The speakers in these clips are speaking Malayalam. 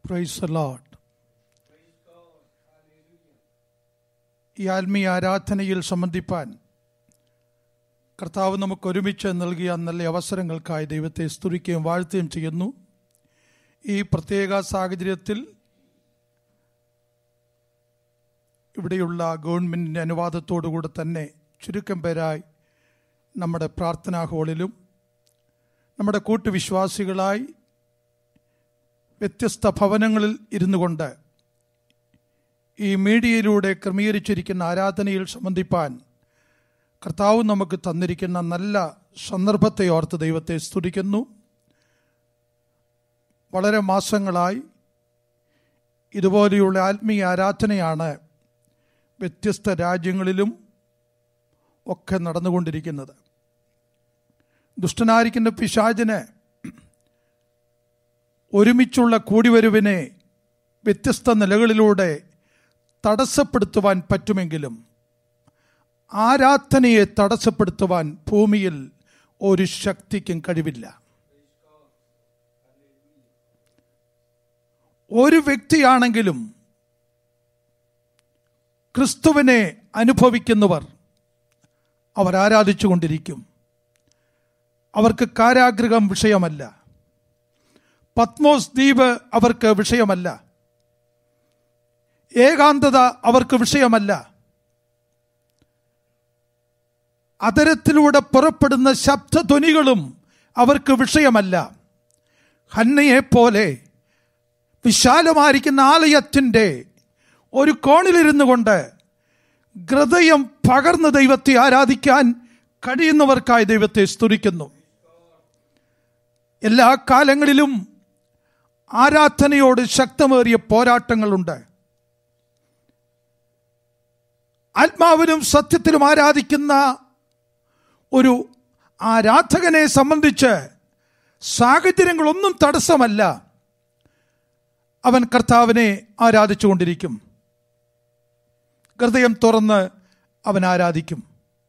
Price the Lord. ഈ ആത്മീയ ആരാധനയിൽ സംബന്ധിപ്പാൻ കർത്താവ് നമുക്ക് ഒരുമിച്ച് നൽകിയ നല്ല അവസരങ്ങൾക്കായി ദൈവത്തെ സ്തുതിക്കുകയും വാഴ്ത്തുകയും ചെയ്യുന്നു ഈ പ്രത്യേക സാഹചര്യത്തിൽ ഇവിടെയുള്ള ഗവൺമെൻറ്റിൻ്റെ അനുവാദത്തോടുകൂടെ തന്നെ ചുരുക്കം പേരായി നമ്മുടെ പ്രാർത്ഥനാ ഹാളിലും നമ്മുടെ കൂട്ടുവിശ്വാസികളായി വ്യത്യസ്ത ഭവനങ്ങളിൽ ഇരുന്നു കൊണ്ട് ഈ മീഡിയയിലൂടെ ക്രമീകരിച്ചിരിക്കുന്ന ആരാധനയിൽ സംബന്ധിപ്പാൻ കർത്താവ് നമുക്ക് തന്നിരിക്കുന്ന നല്ല സന്ദർഭത്തെ ഓർത്ത് ദൈവത്തെ സ്തുതിക്കുന്നു വളരെ മാസങ്ങളായി ഇതുപോലെയുള്ള ആത്മീയ ആരാധനയാണ് വ്യത്യസ്ത രാജ്യങ്ങളിലും ഒക്കെ നടന്നുകൊണ്ടിരിക്കുന്നത് ദുഷ്ടനായിരിക്കുന്ന പിശാചിന് ഒരുമിച്ചുള്ള കൂടിവരുവിനെ വ്യത്യസ്ത നിലകളിലൂടെ തടസ്സപ്പെടുത്തുവാൻ പറ്റുമെങ്കിലും ആരാധനയെ തടസ്സപ്പെടുത്തുവാൻ ഭൂമിയിൽ ഒരു ശക്തിക്കും കഴിവില്ല ഒരു വ്യക്തിയാണെങ്കിലും ക്രിസ്തുവിനെ അനുഭവിക്കുന്നവർ അവർ ആരാധിച്ചുകൊണ്ടിരിക്കും അവർക്ക് കാരാഗ്രഹം വിഷയമല്ല പത്മോസ് ദ്വീപ് അവർക്ക് വിഷയമല്ല ഏകാന്തത അവർക്ക് വിഷയമല്ല അതരത്തിലൂടെ പുറപ്പെടുന്ന ശബ്ദധ്വനികളും അവർക്ക് വിഷയമല്ല ഹന്നയെ പോലെ വിശാലമായിരിക്കുന്ന ആലയത്തിൻ്റെ ഒരു കോണിലിരുന്നു കൊണ്ട് ഹൃദയം പകർന്ന് ദൈവത്തെ ആരാധിക്കാൻ കഴിയുന്നവർക്കായി ദൈവത്തെ സ്തുതിക്കുന്നു എല്ലാ കാലങ്ങളിലും ആരാധനയോട് ശക്തമേറിയ പോരാട്ടങ്ങളുണ്ട് ആത്മാവിനും സത്യത്തിലും ആരാധിക്കുന്ന ഒരു ആരാധകനെ സംബന്ധിച്ച് സാഹചര്യങ്ങളൊന്നും തടസ്സമല്ല അവൻ കർത്താവിനെ ആരാധിച്ചുകൊണ്ടിരിക്കും ഹൃദയം തുറന്ന് അവൻ ആരാധിക്കും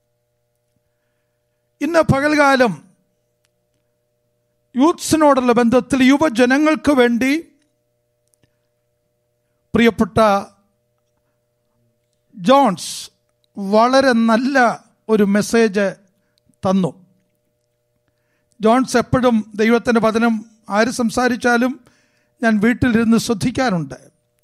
ഇന്ന് പകൽകാലം യൂത്ത്സിനോടുള്ള ബന്ധത്തിൽ യുവജനങ്ങൾക്ക് വേണ്ടി പ്രിയപ്പെട്ട ജോൺസ് വളരെ നല്ല ഒരു മെസ്സേജ് തന്നു ജോൺസ് എപ്പോഴും ദൈവത്തിൻ്റെ വചനം ആര് സംസാരിച്ചാലും ഞാൻ വീട്ടിലിരുന്ന് ശ്രദ്ധിക്കാറുണ്ട്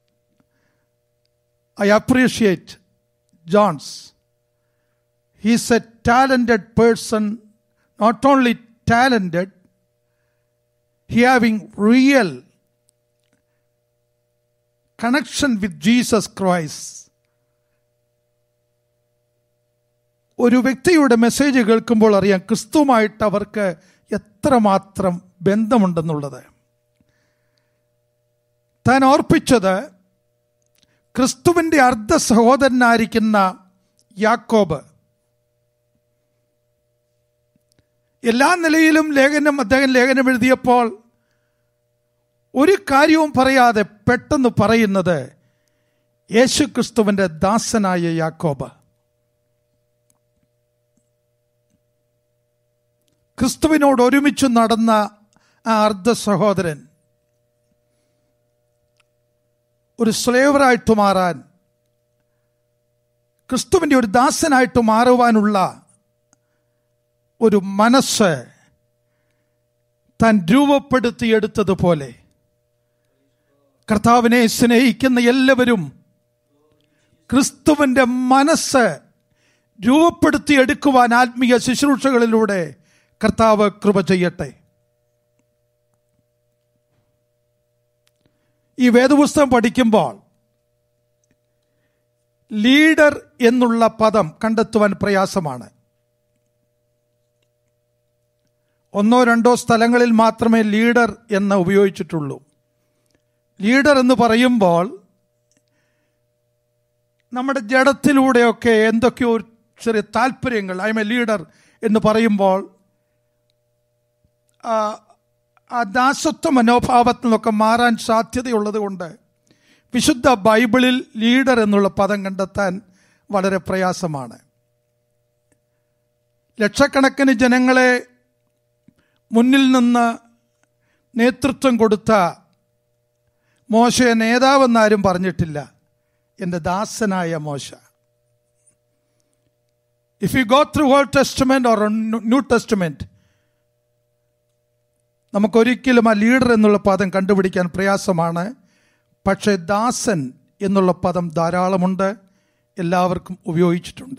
I appreciate Jones he's a talented person not only talented he having real connection with Jesus Christ. ഒരു വ്യക്തിയുടെ മെസ്സേജ് കേൾക്കുമ്പോൾ അറിയാം ക്രിസ്തുവുമായിട്ട് അവർക്ക് എത്രമാത്രം ബന്ധമുണ്ടെന്നുള്ളത് താൻ ഓർപ്പിച്ചത് ക്രിസ്തുവിൻ്റെ അർദ്ധ സഹോദരനായിരിക്കുന്ന യാക്കോബ് എല്ലാ നിലയിലും ലേഖനം അദ്ദേഹം ലേഖനം എഴുതിയപ്പോൾ ഒരു കാര്യവും പറയാതെ പെട്ടെന്ന് പറയുന്നത് യേശു ക്രിസ്തുവിൻ്റെ ദാസനായ യാക്കോബ് ക്രിസ്തുവിനോട് ഒരുമിച്ച് നടന്ന ആ അർദ്ധ സഹോദരൻ ഒരു സ്ലേവറായിട്ട് മാറാൻ ക്രിസ്തുവിൻ്റെ ഒരു ദാസനായിട്ട് മാറുവാനുള്ള ഒരു മനസ്സ് താൻ രൂപപ്പെടുത്തിയെടുത്തതുപോലെ കർത്താവിനെ സ്നേഹിക്കുന്ന എല്ലാവരും ക്രിസ്തുവിൻ്റെ മനസ്സ് രൂപപ്പെടുത്തിയെടുക്കുവാൻ ആത്മീയ ശുശ്രൂഷകളിലൂടെ കർത്താവ് കൃപ ചെയ്യട്ടെ ഈ വേദപുസ്തകം പഠിക്കുമ്പോൾ ലീഡർ എന്നുള്ള പദം കണ്ടെത്തുവാൻ പ്രയാസമാണ് ഒന്നോ രണ്ടോ സ്ഥലങ്ങളിൽ മാത്രമേ ലീഡർ എന്ന് ഉപയോഗിച്ചിട്ടുള്ളൂ ലീഡർ എന്ന് പറയുമ്പോൾ നമ്മുടെ ജഡത്തിലൂടെയൊക്കെ എന്തൊക്കെയോ ചെറിയ താല്പര്യങ്ങൾ ഐ എം എ ലീഡർ എന്ന് പറയുമ്പോൾ ആ ദാസത്വ മനോഭാവത്തിൽ നിന്നൊക്കെ മാറാൻ സാധ്യതയുള്ളത് കൊണ്ട് വിശുദ്ധ ബൈബിളിൽ ലീഡർ എന്നുള്ള പദം കണ്ടെത്താൻ വളരെ പ്രയാസമാണ് ലക്ഷക്കണക്കിന് ജനങ്ങളെ മുന്നിൽ നിന്ന് നേതൃത്വം കൊടുത്ത മോശയെ നേതാവെന്നാരും പറഞ്ഞിട്ടില്ല എൻ്റെ ദാസനായ മോശ if you go through old testament or new testament നമുക്കൊരിക്കലും ആ ലീഡർ എന്നുള്ള പദം കണ്ടുപിടിക്കാൻ പ്രയാസമാണ് പക്ഷേ ദാസൻ എന്നുള്ള പദം ധാരാളമുണ്ട് എല്ലാവർക്കും ഉപയോഗിച്ചിട്ടുണ്ട്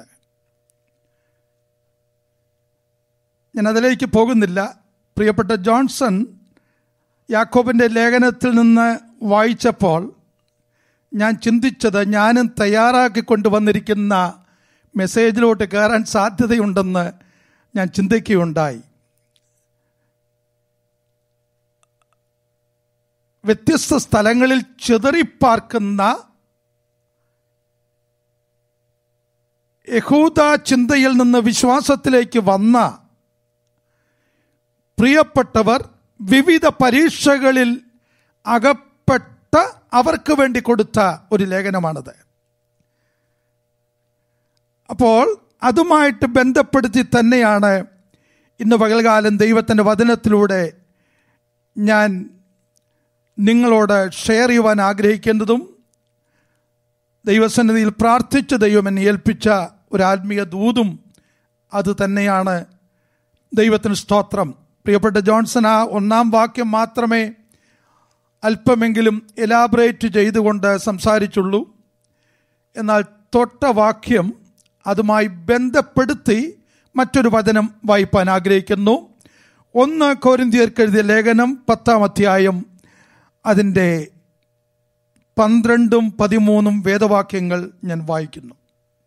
ഞാൻ അതിലേക്ക് പോകുന്നില്ല പ്രിയപ്പെട്ട ജോൺസൺ യാക്കോബിൻ്റെ ലേഖനത്തിൽ നിന്ന് വായിച്ചപ്പോൾ ഞാൻ ചിന്തിച്ചത് ഞാനും തയ്യാറാക്കി കൊണ്ടുവന്നിരിക്കുന്ന മെസ്സേജിലോട്ട് കയറാൻ സാധ്യതയുണ്ടെന്ന് ഞാൻ ചിന്തിക്കുകയുണ്ടായി വ്യത്യസ്ത സ്ഥലങ്ങളിൽ ചിതറിപ്പാർക്കുന്ന യഹൂദ ചിന്തയിൽ നിന്ന് വിശ്വാസത്തിലേക്ക് വന്ന പ്രിയപ്പെട്ടവർ വിവിധ പരീക്ഷകളിൽ അകപ്പെട്ട അവർക്ക് വേണ്ടി കൊടുത്ത ഒരു ലേഖനമാണത് അപ്പോൾ അതുമായിട്ട് ബന്ധപ്പെടുത്തി തന്നെയാണ് ഇന്ന് പകൽകാലം ദൈവത്തിൻ്റെ വചനത്തിലൂടെ ഞാൻ നിങ്ങളോട് ഷെയർ ചെയ്യുവാൻ ആഗ്രഹിക്കേണ്ടതും ദൈവസന്നിധിയിൽ പ്രാർത്ഥിച്ച ദൈവം എന്നെ ഏൽപ്പിച്ച ഒരു ആത്മീയ ദൂതും അത് തന്നെയാണ് ദൈവത്തിന് സ്തോത്രം പ്രിയപ്പെട്ട ജോൺസൺ ആ ഒന്നാം വാക്യം മാത്രമേ അല്പമെങ്കിലും എലാബറേറ്റ് ചെയ്തുകൊണ്ട് സംസാരിച്ചുള്ളൂ എന്നാൽ തൊട്ട വാക്യം അതുമായി ബന്ധപ്പെടുത്തി മറ്റൊരു വചനം വായിപ്പാൻ ആഗ്രഹിക്കുന്നു ഒന്ന് കോരിന്തിയർക്കെഴുതിയ ലേഖനം പത്താം അധ്യായം അതിൻ്റെ പന്ത്രണ്ടും പതിമൂന്നും വേദവാക്യങ്ങൾ ഞാൻ വായിക്കുന്നു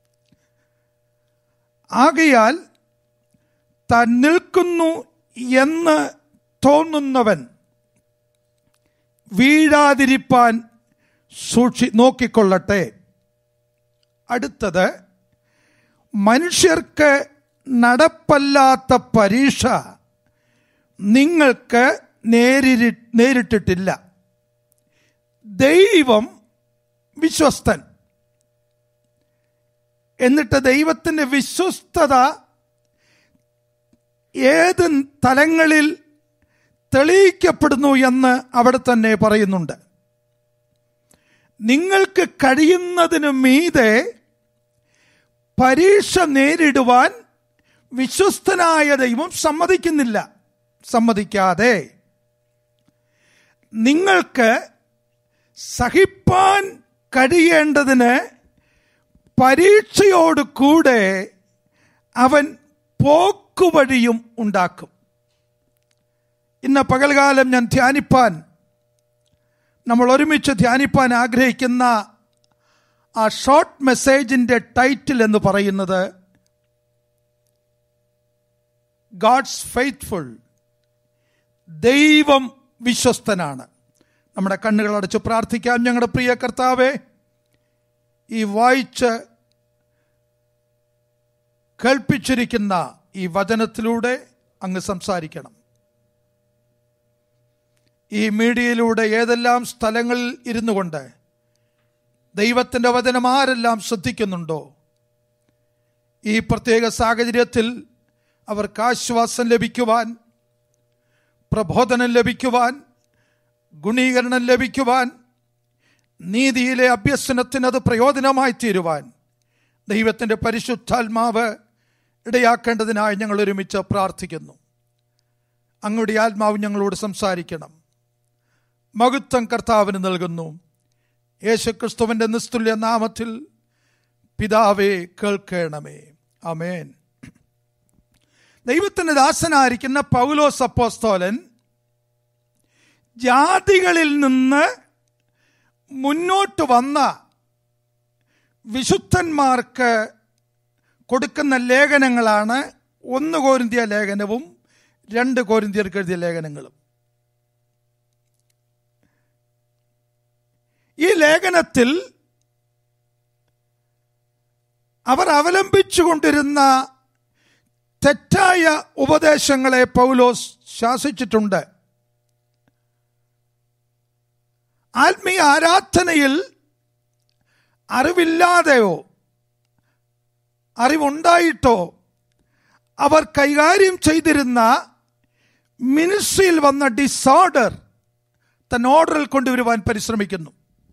ആകയാൽ താൻ നിൽക്കുന്നു എന്ന് തോന്നുന്നവൻ വീഴാതിരിപ്പാൻ സൂക്ഷി നോക്കിക്കൊള്ളട്ടെ അടുത്തത് മനുഷ്യർക്ക് നടപ്പല്ലാത്ത പരീക്ഷ നിങ്ങൾക്ക് നേരിരി നേരിട്ടിട്ടില്ല ദൈവം വിശ്വസ്തൻ എന്നിട്ട് ദൈവത്തിൻ്റെ വിശ്വസ്തത ഏത് തലങ്ങളിൽ തെളിയിക്കപ്പെടുന്നു എന്ന് അവിടെ തന്നെ പറയുന്നുണ്ട് നിങ്ങൾക്ക് കഴിയുന്നതിന് മീതെ പരീക്ഷ നേരിടുവാൻ വിശ്വസ്തനായ ദൈവം സമ്മതിക്കുന്നില്ല സമ്മതിക്കാതെ നിങ്ങൾക്ക് സഹിപ്പാൻ കഴിയേണ്ടതിന് പരീക്ഷയോട് കൂടെ അവൻ പോക്കുവഴിയും ഉണ്ടാക്കും ഇന്ന് പകൽകാലം ഞാൻ ധ്യാനിപ്പാൻ നമ്മൾ ഒരുമിച്ച് ധ്യാനിപ്പാൻ ആഗ്രഹിക്കുന്ന ആ ഷോർട്ട് മെസ്സേജിന്റെ ടൈറ്റിൽ എന്ന് പറയുന്നത് ഗാഡ്സ് ഫെയ്ത്ത്ഫുൾ ദൈവം വിശ്വസ്തനാണ് നമ്മുടെ കണ്ണുകൾ അടച്ച് പ്രാർത്ഥിക്കാം ഞങ്ങളുടെ പ്രിയ കർത്താവെ ഈ വായിച്ച് കേൾപ്പിച്ചിരിക്കുന്ന ഈ വചനത്തിലൂടെ അങ്ങ് സംസാരിക്കണം ഈ മീഡിയയിലൂടെ ഏതെല്ലാം സ്ഥലങ്ങളിൽ ഇരുന്നു കൊണ്ട് ദൈവത്തിൻ്റെ വചനം ആരെല്ലാം ശ്രദ്ധിക്കുന്നുണ്ടോ ഈ പ്രത്യേക സാഹചര്യത്തിൽ അവർക്ക് ആശ്വാസം ലഭിക്കുവാൻ പ്രബോധനം ലഭിക്കുവാൻ ഗുണീകരണം ലഭിക്കുവാൻ നീതിയിലെ അഭ്യസനത്തിന് അത് പ്രയോജനമായി തീരുവാൻ ദൈവത്തിൻ്റെ പരിശുദ്ധാത്മാവ് ഇടയാക്കേണ്ടതിനായി ഞങ്ങൾ ഒരുമിച്ച് പ്രാർത്ഥിക്കുന്നു അങ്ങയുടെ ആത്മാവ് ഞങ്ങളോട് സംസാരിക്കണം മഹത്വം കർത്താവിന് നൽകുന്നു യേശുക്രിസ്തുവിന്റെ നിസ്തുല്യ നാമത്തിൽ പിതാവേ കേൾക്കണമേ അമേൻ ദൈവത്തിന്റെ ദാസനായിരിക്കുന്ന പൗലോസ് അപ്പോസ്തോലൻ ജാതികളിൽ നിന്ന് മുന്നോട്ട് വന്ന വിശുദ്ധന്മാർക്ക് കൊടുക്കുന്ന ലേഖനങ്ങളാണ് ഒന്ന് കോരിന്തിയ ലേഖനവും രണ്ട് കോരിന്തിയർക്ക് എഴുതിയ ലേഖനങ്ങളും ഈ ലേഖനത്തിൽ അവർ അവലംബിച്ചുകൊണ്ടിരുന്ന തെറ്റായ ഉപദേശങ്ങളെ പൗലോസ് ശാസിച്ചിട്ടുണ്ട് ആത്മീയ ആരാധനയിൽ അറിവില്ലാതെയോ അറിവുണ്ടായിട്ടോ അവർ കൈകാര്യം ചെയ്തിരുന്ന മിനിസ്ട്രിയിൽ വന്ന ഡിസോർഡർ തൻ ഓർഡറിൽ കൊണ്ടുവരുവാൻ പരിശ്രമിക്കുന്നു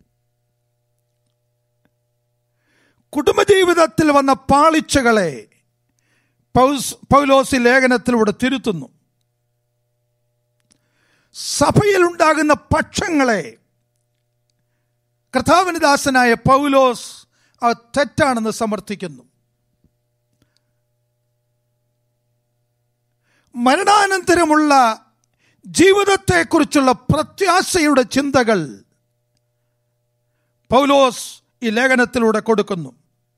കുടുംബജീവിതത്തിൽ വന്ന പാളിച്ചകളെ പൗസ് പൗലോസ് ലേഖനത്തിലൂടെ തിരുത്തുന്നു സഭയിലുണ്ടാകുന്ന പക്ഷങ്ങളെ കർത്താവിന് ദാസനായ പൗലോസ് അത് തെറ്റാണെന്ന് സമർത്ഥിക്കുന്നു മരണാനന്തരമുള്ള ജീവിതത്തെക്കുറിച്ചുള്ള പ്രത്യാശയുടെ ചിന്തകൾ പൗലോസ് ഈ ലേഖനത്തിലൂടെ കൊടുക്കുന്നു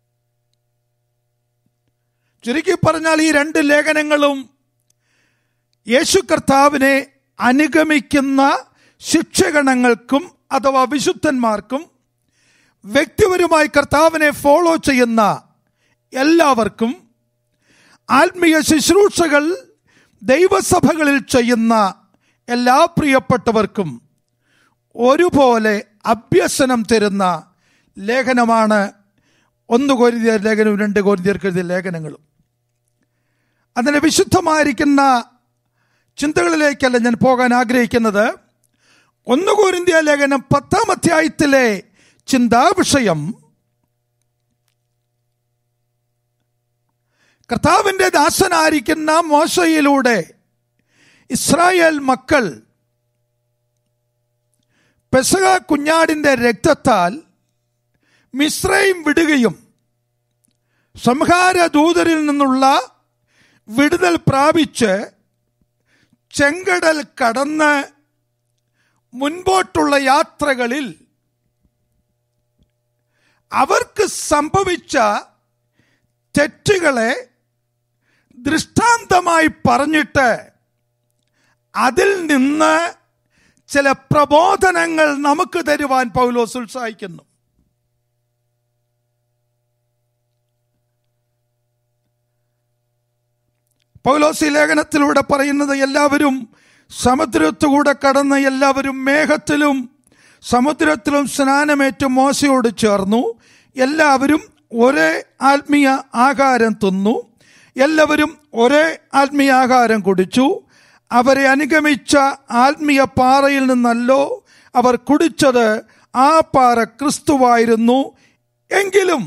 ചുരുക്കി പറഞ്ഞാൽ ഈ രണ്ട് ലേഖനങ്ങളും യേശു കർത്താവിനെ അനുഗമിക്കുന്ന ശിക്ഷകണങ്ങൾക്കും അഥവാ വിശുദ്ധന്മാർക്കും വ്യക്തിപരമായി കർത്താവിനെ ഫോളോ ചെയ്യുന്ന എല്ലാവർക്കും ആത്മീയ ശുശ്രൂഷകൾ ദൈവസഭകളിൽ ചെയ്യുന്ന എല്ലാ പ്രിയപ്പെട്ടവർക്കും ഒരുപോലെ അഭ്യസനം തരുന്ന ലേഖനമാണ് ഒന്ന് കോരിന്തിയർ ലേഖനവും രണ്ട് കോരിന്തിയർക്ക് എഴുതിയ ലേഖനങ്ങളും അതിന് വിശുദ്ധമായിരിക്കുന്ന ചിന്തകളിലേക്കല്ല ഞാൻ പോകാൻ ആഗ്രഹിക്കുന്നത് ഒന്ന് കോരിന്തിയ ലേഖനം പത്താം അധ്യായത്തിലെ ചിന്താവിഷയം കർത്താവിന്റെ ദാസനായിരിക്കുന്ന മോശയിലൂടെ ഇസ്രായേൽ മക്കൾ പെസക കുഞ്ഞാടിന്റെ രക്തത്താൽ മിശ്രയും വിടുകയും സംഹാര ദൂതരിൽ നിന്നുള്ള വിടുതൽ പ്രാപിച്ച് ചെങ്കടൽ കടന്ന് മുൻപോട്ടുള്ള യാത്രകളിൽ അവർക്ക് സംഭവിച്ച തെറ്റുകളെ ദൃഷ്ടാന്തമായി പറഞ്ഞിട്ട് അതിൽ നിന്ന് ചില പ്രബോധനങ്ങൾ നമുക്ക് തരുവാൻ പൗലോസ് ഉത്സാഹിക്കുന്നു പൗലോസ് ഈ ലേഖനത്തിലൂടെ പറയുന്നത് എല്ലാവരും സമുദ്രത്തുകൂടെ കടന്ന് എല്ലാവരും മേഘത്തിലും സമുദ്രത്തിലും സ്നാനമേറ്റ് മോശയോട് ചേർന്നു എല്ലാവരും ഒരേ ആത്മീയ ആഹാരം തിന്നു എല്ലാവരും ഒരേ ആത്മീയ ആഹാരം കുടിച്ചു അവരെ അനുഗമിച്ച ആത്മീയ പാറയിൽ നിന്നല്ലോ അവർ കുടിച്ചത് ആ പാറ ക്രിസ്തുവായിരുന്നു എങ്കിലും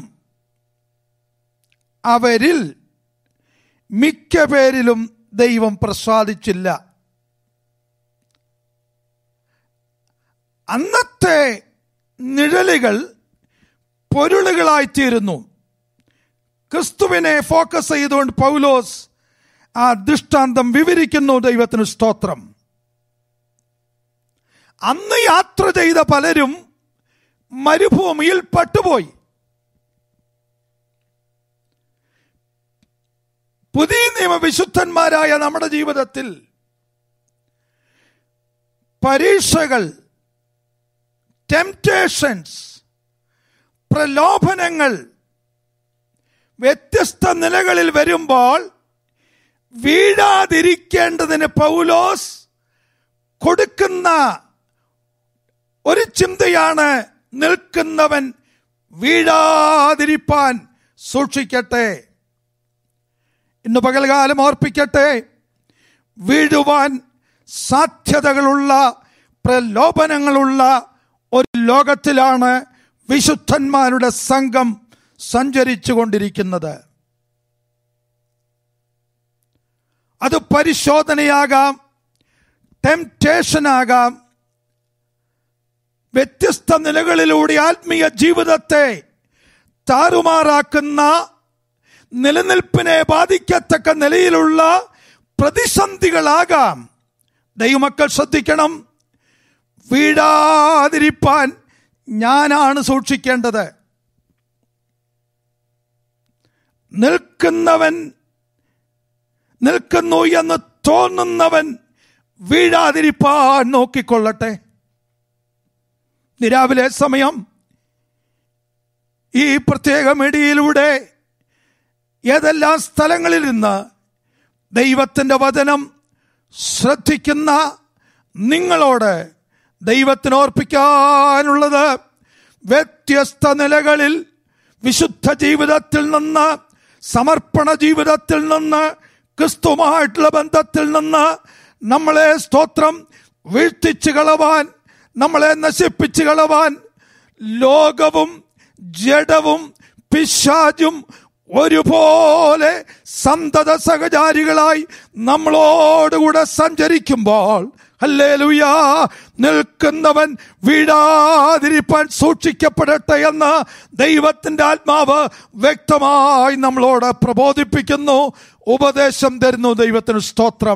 അവരിൽ മിക്ക പേരിലും ദൈവം പ്രസാദിച്ചില്ല അന്നത്തെ നിഴലുകൾ പൊരുളുകളായിത്തീരുന്നു ക്രിസ്തുവിനെ ഫോക്കസ് ചെയ്തുകൊണ്ട് പൗലോസ് ആ ദൃഷ്ടാന്തം വിവരിക്കുന്നു ദൈവത്തിന് സ്തോത്രം അന്ന് യാത്ര ചെയ്ത പലരും മരുഭൂമിയിൽ പട്ടുപോയി പുതിയ നിയമ വിശുദ്ധന്മാരായ നമ്മുടെ ജീവിതത്തിൽ പരീക്ഷകൾ ടെംപ്റ്റേഷൻസ് പ്രലോഭനങ്ങൾ വ്യത്യസ്ത നിലകളിൽ വരുമ്പോൾ വീഴാതിരിക്കേണ്ടതിന് പൗലോസ് കൊടുക്കുന്ന ഒരു ചിന്തയാണ് നിൽക്കുന്നവൻ വീഴാതിരിപ്പാൻ സൂക്ഷിക്കട്ടെ ഇന്ന് പകൽകാലം ഓർപ്പിക്കട്ടെ വീഴുവാൻ സാധ്യതകളുള്ള പ്രലോഭനങ്ങളുള്ള ഒരു ലോകത്തിലാണ് വിശുദ്ധന്മാരുടെ സംഘം സഞ്ചരിച്ചു കൊണ്ടിരിക്കുന്നത് അത് പരിശോധനയാകാം ടെംപ്റ്റേഷൻ ആകാം വ്യത്യസ്ത നിലകളിലൂടെ ആത്മീയ ജീവിതത്തെ താറുമാറാക്കുന്ന നിലനിൽപ്പിനെ ബാധിക്കത്തക്ക നിലയിലുള്ള പ്രതിസന്ധികളാകാം ദൈവമക്കൾ ശ്രദ്ധിക്കണം വീഴാതിരിപ്പാൻ ഞാനാണ് സൂക്ഷിക്കേണ്ടത് നിൽക്കുന്നവൻ നിൽക്കുന്നു എന്ന് തോന്നുന്നവൻ വീഴാതിരിപ്പാൻ നോക്കിക്കൊള്ളട്ടെ നിരാവിലെ സമയം ഈ പ്രത്യേക മീഡിയയിലൂടെ ഏതെല്ലാം സ്ഥലങ്ങളിൽ നിന്ന് ദൈവത്തിൻ്റെ വചനം ശ്രദ്ധിക്കുന്ന നിങ്ങളോട് ദൈവത്തിന് ഓർപ്പിക്കാനുള്ളത് വ്യത്യസ്ത നിലകളിൽ വിശുദ്ധ ജീവിതത്തിൽ നിന്ന് സമർപ്പണ ജീവിതത്തിൽ നിന്ന് ക്രിസ്തുമായിട്ടുള്ള ബന്ധത്തിൽ നിന്ന് നമ്മളെ സ്തോത്രം വീഴ്ത്തിച്ചു കളവാൻ നമ്മളെ നശിപ്പിച്ചു കളവാൻ ലോകവും ജഡവും പിശാചും ഒരുപോലെ സന്തത സഹചാരികളായി നമ്മളോടുകൂടെ സഞ്ചരിക്കുമ്പോൾ ഹല്ലേലൂയ നിൽക്കുന്നവൻ വീഴാതിരിപ്പാൻ സൂക്ഷിക്കപ്പെടട്ടെ എന്ന് ദൈവത്തിന്റെ ആത്മാവ് വ്യക്തമായി നമ്മളോട് പ്രബോധിപ്പിക്കുന്നു ഉപദേശം തരുന്നു ദൈവത്തിന് സ്തോത്രം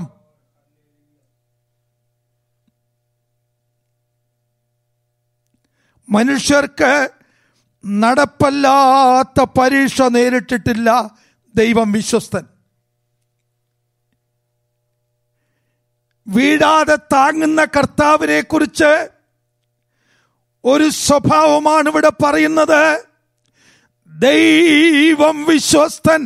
മനുഷ്യർക്ക് നടപ്പല്ലാത്ത പരീക്ഷ നേരിട്ടിട്ടില്ല ദൈവം വിശ്വസ്തൻ വീഴാതെ താങ്ങുന്ന കർത്താവിനെ കുറിച്ച് ഒരു സ്വഭാവമാണ് ഇവിടെ പറയുന്നത് ദൈവം വിശ്വസ്തൻ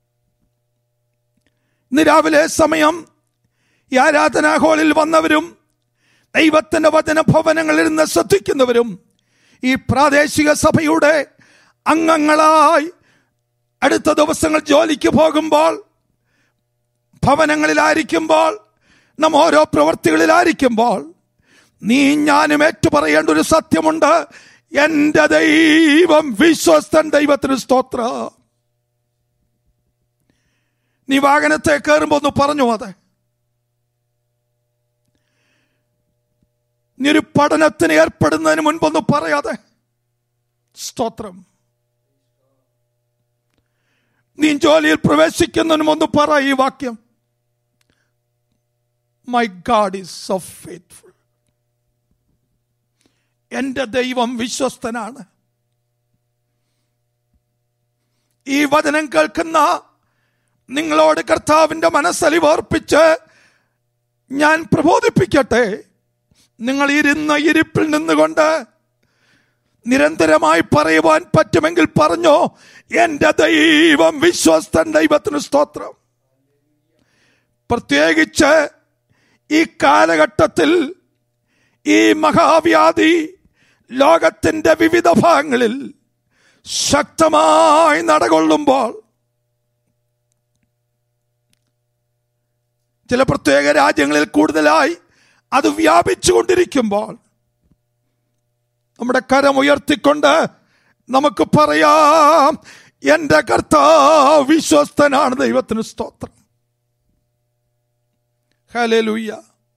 ഇന്ന് രാവിലെ സമയം ഈ ആരാധനാ ഹാളിൽ വന്നവരും ദൈവത്തിന്റെ വചന ഭവനങ്ങളിൽ നിന്ന് ശ്രദ്ധിക്കുന്നവരും ഈ പ്രാദേശിക സഭയുടെ അംഗങ്ങളായി അടുത്ത ദിവസങ്ങൾ ജോലിക്ക് പോകുമ്പോൾ ഭവനങ്ങളിലായിരിക്കുമ്പോൾ നാം ഓരോ പ്രവൃത്തികളിലായിരിക്കുമ്പോൾ നീ ഞാനും ഏറ്റുപറയേണ്ട ഒരു സത്യമുണ്ട് എന്റെ ദൈവം വിശ്വസ്തൻ ദൈവത്തിന് സ്തോത്ര നീ വാഹനത്തെ കയറുമ്പോ ഒന്ന് പറഞ്ഞു അതെ നീ ഒരു പഠനത്തിന് ഏർപ്പെടുന്നതിന് മുൻപൊന്ന് പറയാതെ സ്തോത്രം നീ ജോലിയിൽ പ്രവേശിക്കുന്നതിന് മുമ്പ് പറ ഈ വാക്യം my God is so faithful എന്റെ ദൈവം വിശ്വസ്തനാണ് ഈ വചനം കേൾക്കുന്ന നിങ്ങളോട് കർത്താവിന്റെ മനസ്സലിവർപ്പിച്ച് ഞാൻ പ്രബോധിപ്പിക്കട്ടെ നിങ്ങൾ ഇരുന്ന ഇരിപ്പിൽ നിന്നുകൊണ്ട് നിരന്തരമായി പറയുവാൻ പറ്റുമെങ്കിൽ പറഞ്ഞോ എന്റെ ദൈവം വിശ്വസ്തൻ ദൈവത്തിന് സ്തോത്രം പ്രത്യേകിച്ച് ഈ കാലഘട്ടത്തിൽ ഈ മഹാവ്യാധി ലോകത്തിന്റെ വിവിധ ഭാഗങ്ങളിൽ ശക്തമായി നടകൊള്ളുമ്പോൾ ചില പ്രത്യേക രാജ്യങ്ങളിൽ കൂടുതലായി അത് വ്യാപിച്ചുകൊണ്ടിരിക്കുമ്പോൾ നമ്മുടെ കരം ഉയർത്തിക്കൊണ്ട് നമുക്ക് പറയാം എന്റെ കർത്താവ് വിശ്വസ്തനാണ് ദൈവത്തിന് സ്തോത്രം ഹലലൂയ്യ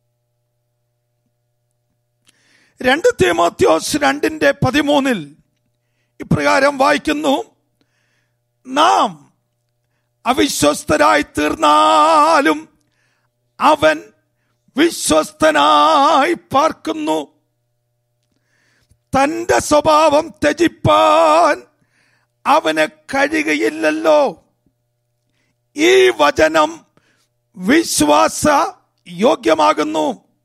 രണ്ട് തീമോത്യോസ് രണ്ടിന്റെ പതിമൂന്നിൽ ഇപ്രകാരം വായിക്കുന്നു നാം അവിശ്വസ്തരായി തീർന്നാലും അവൻ വിശ്വസ്തനായി പാർക്കുന്നു തന്റെ സ്വഭാവം ത്യജിപ്പാൻ അവന് കഴിയുകയില്ലല്ലോ ഈ വചനം വിശ്വാസ യോഗ്യമാകുന്നു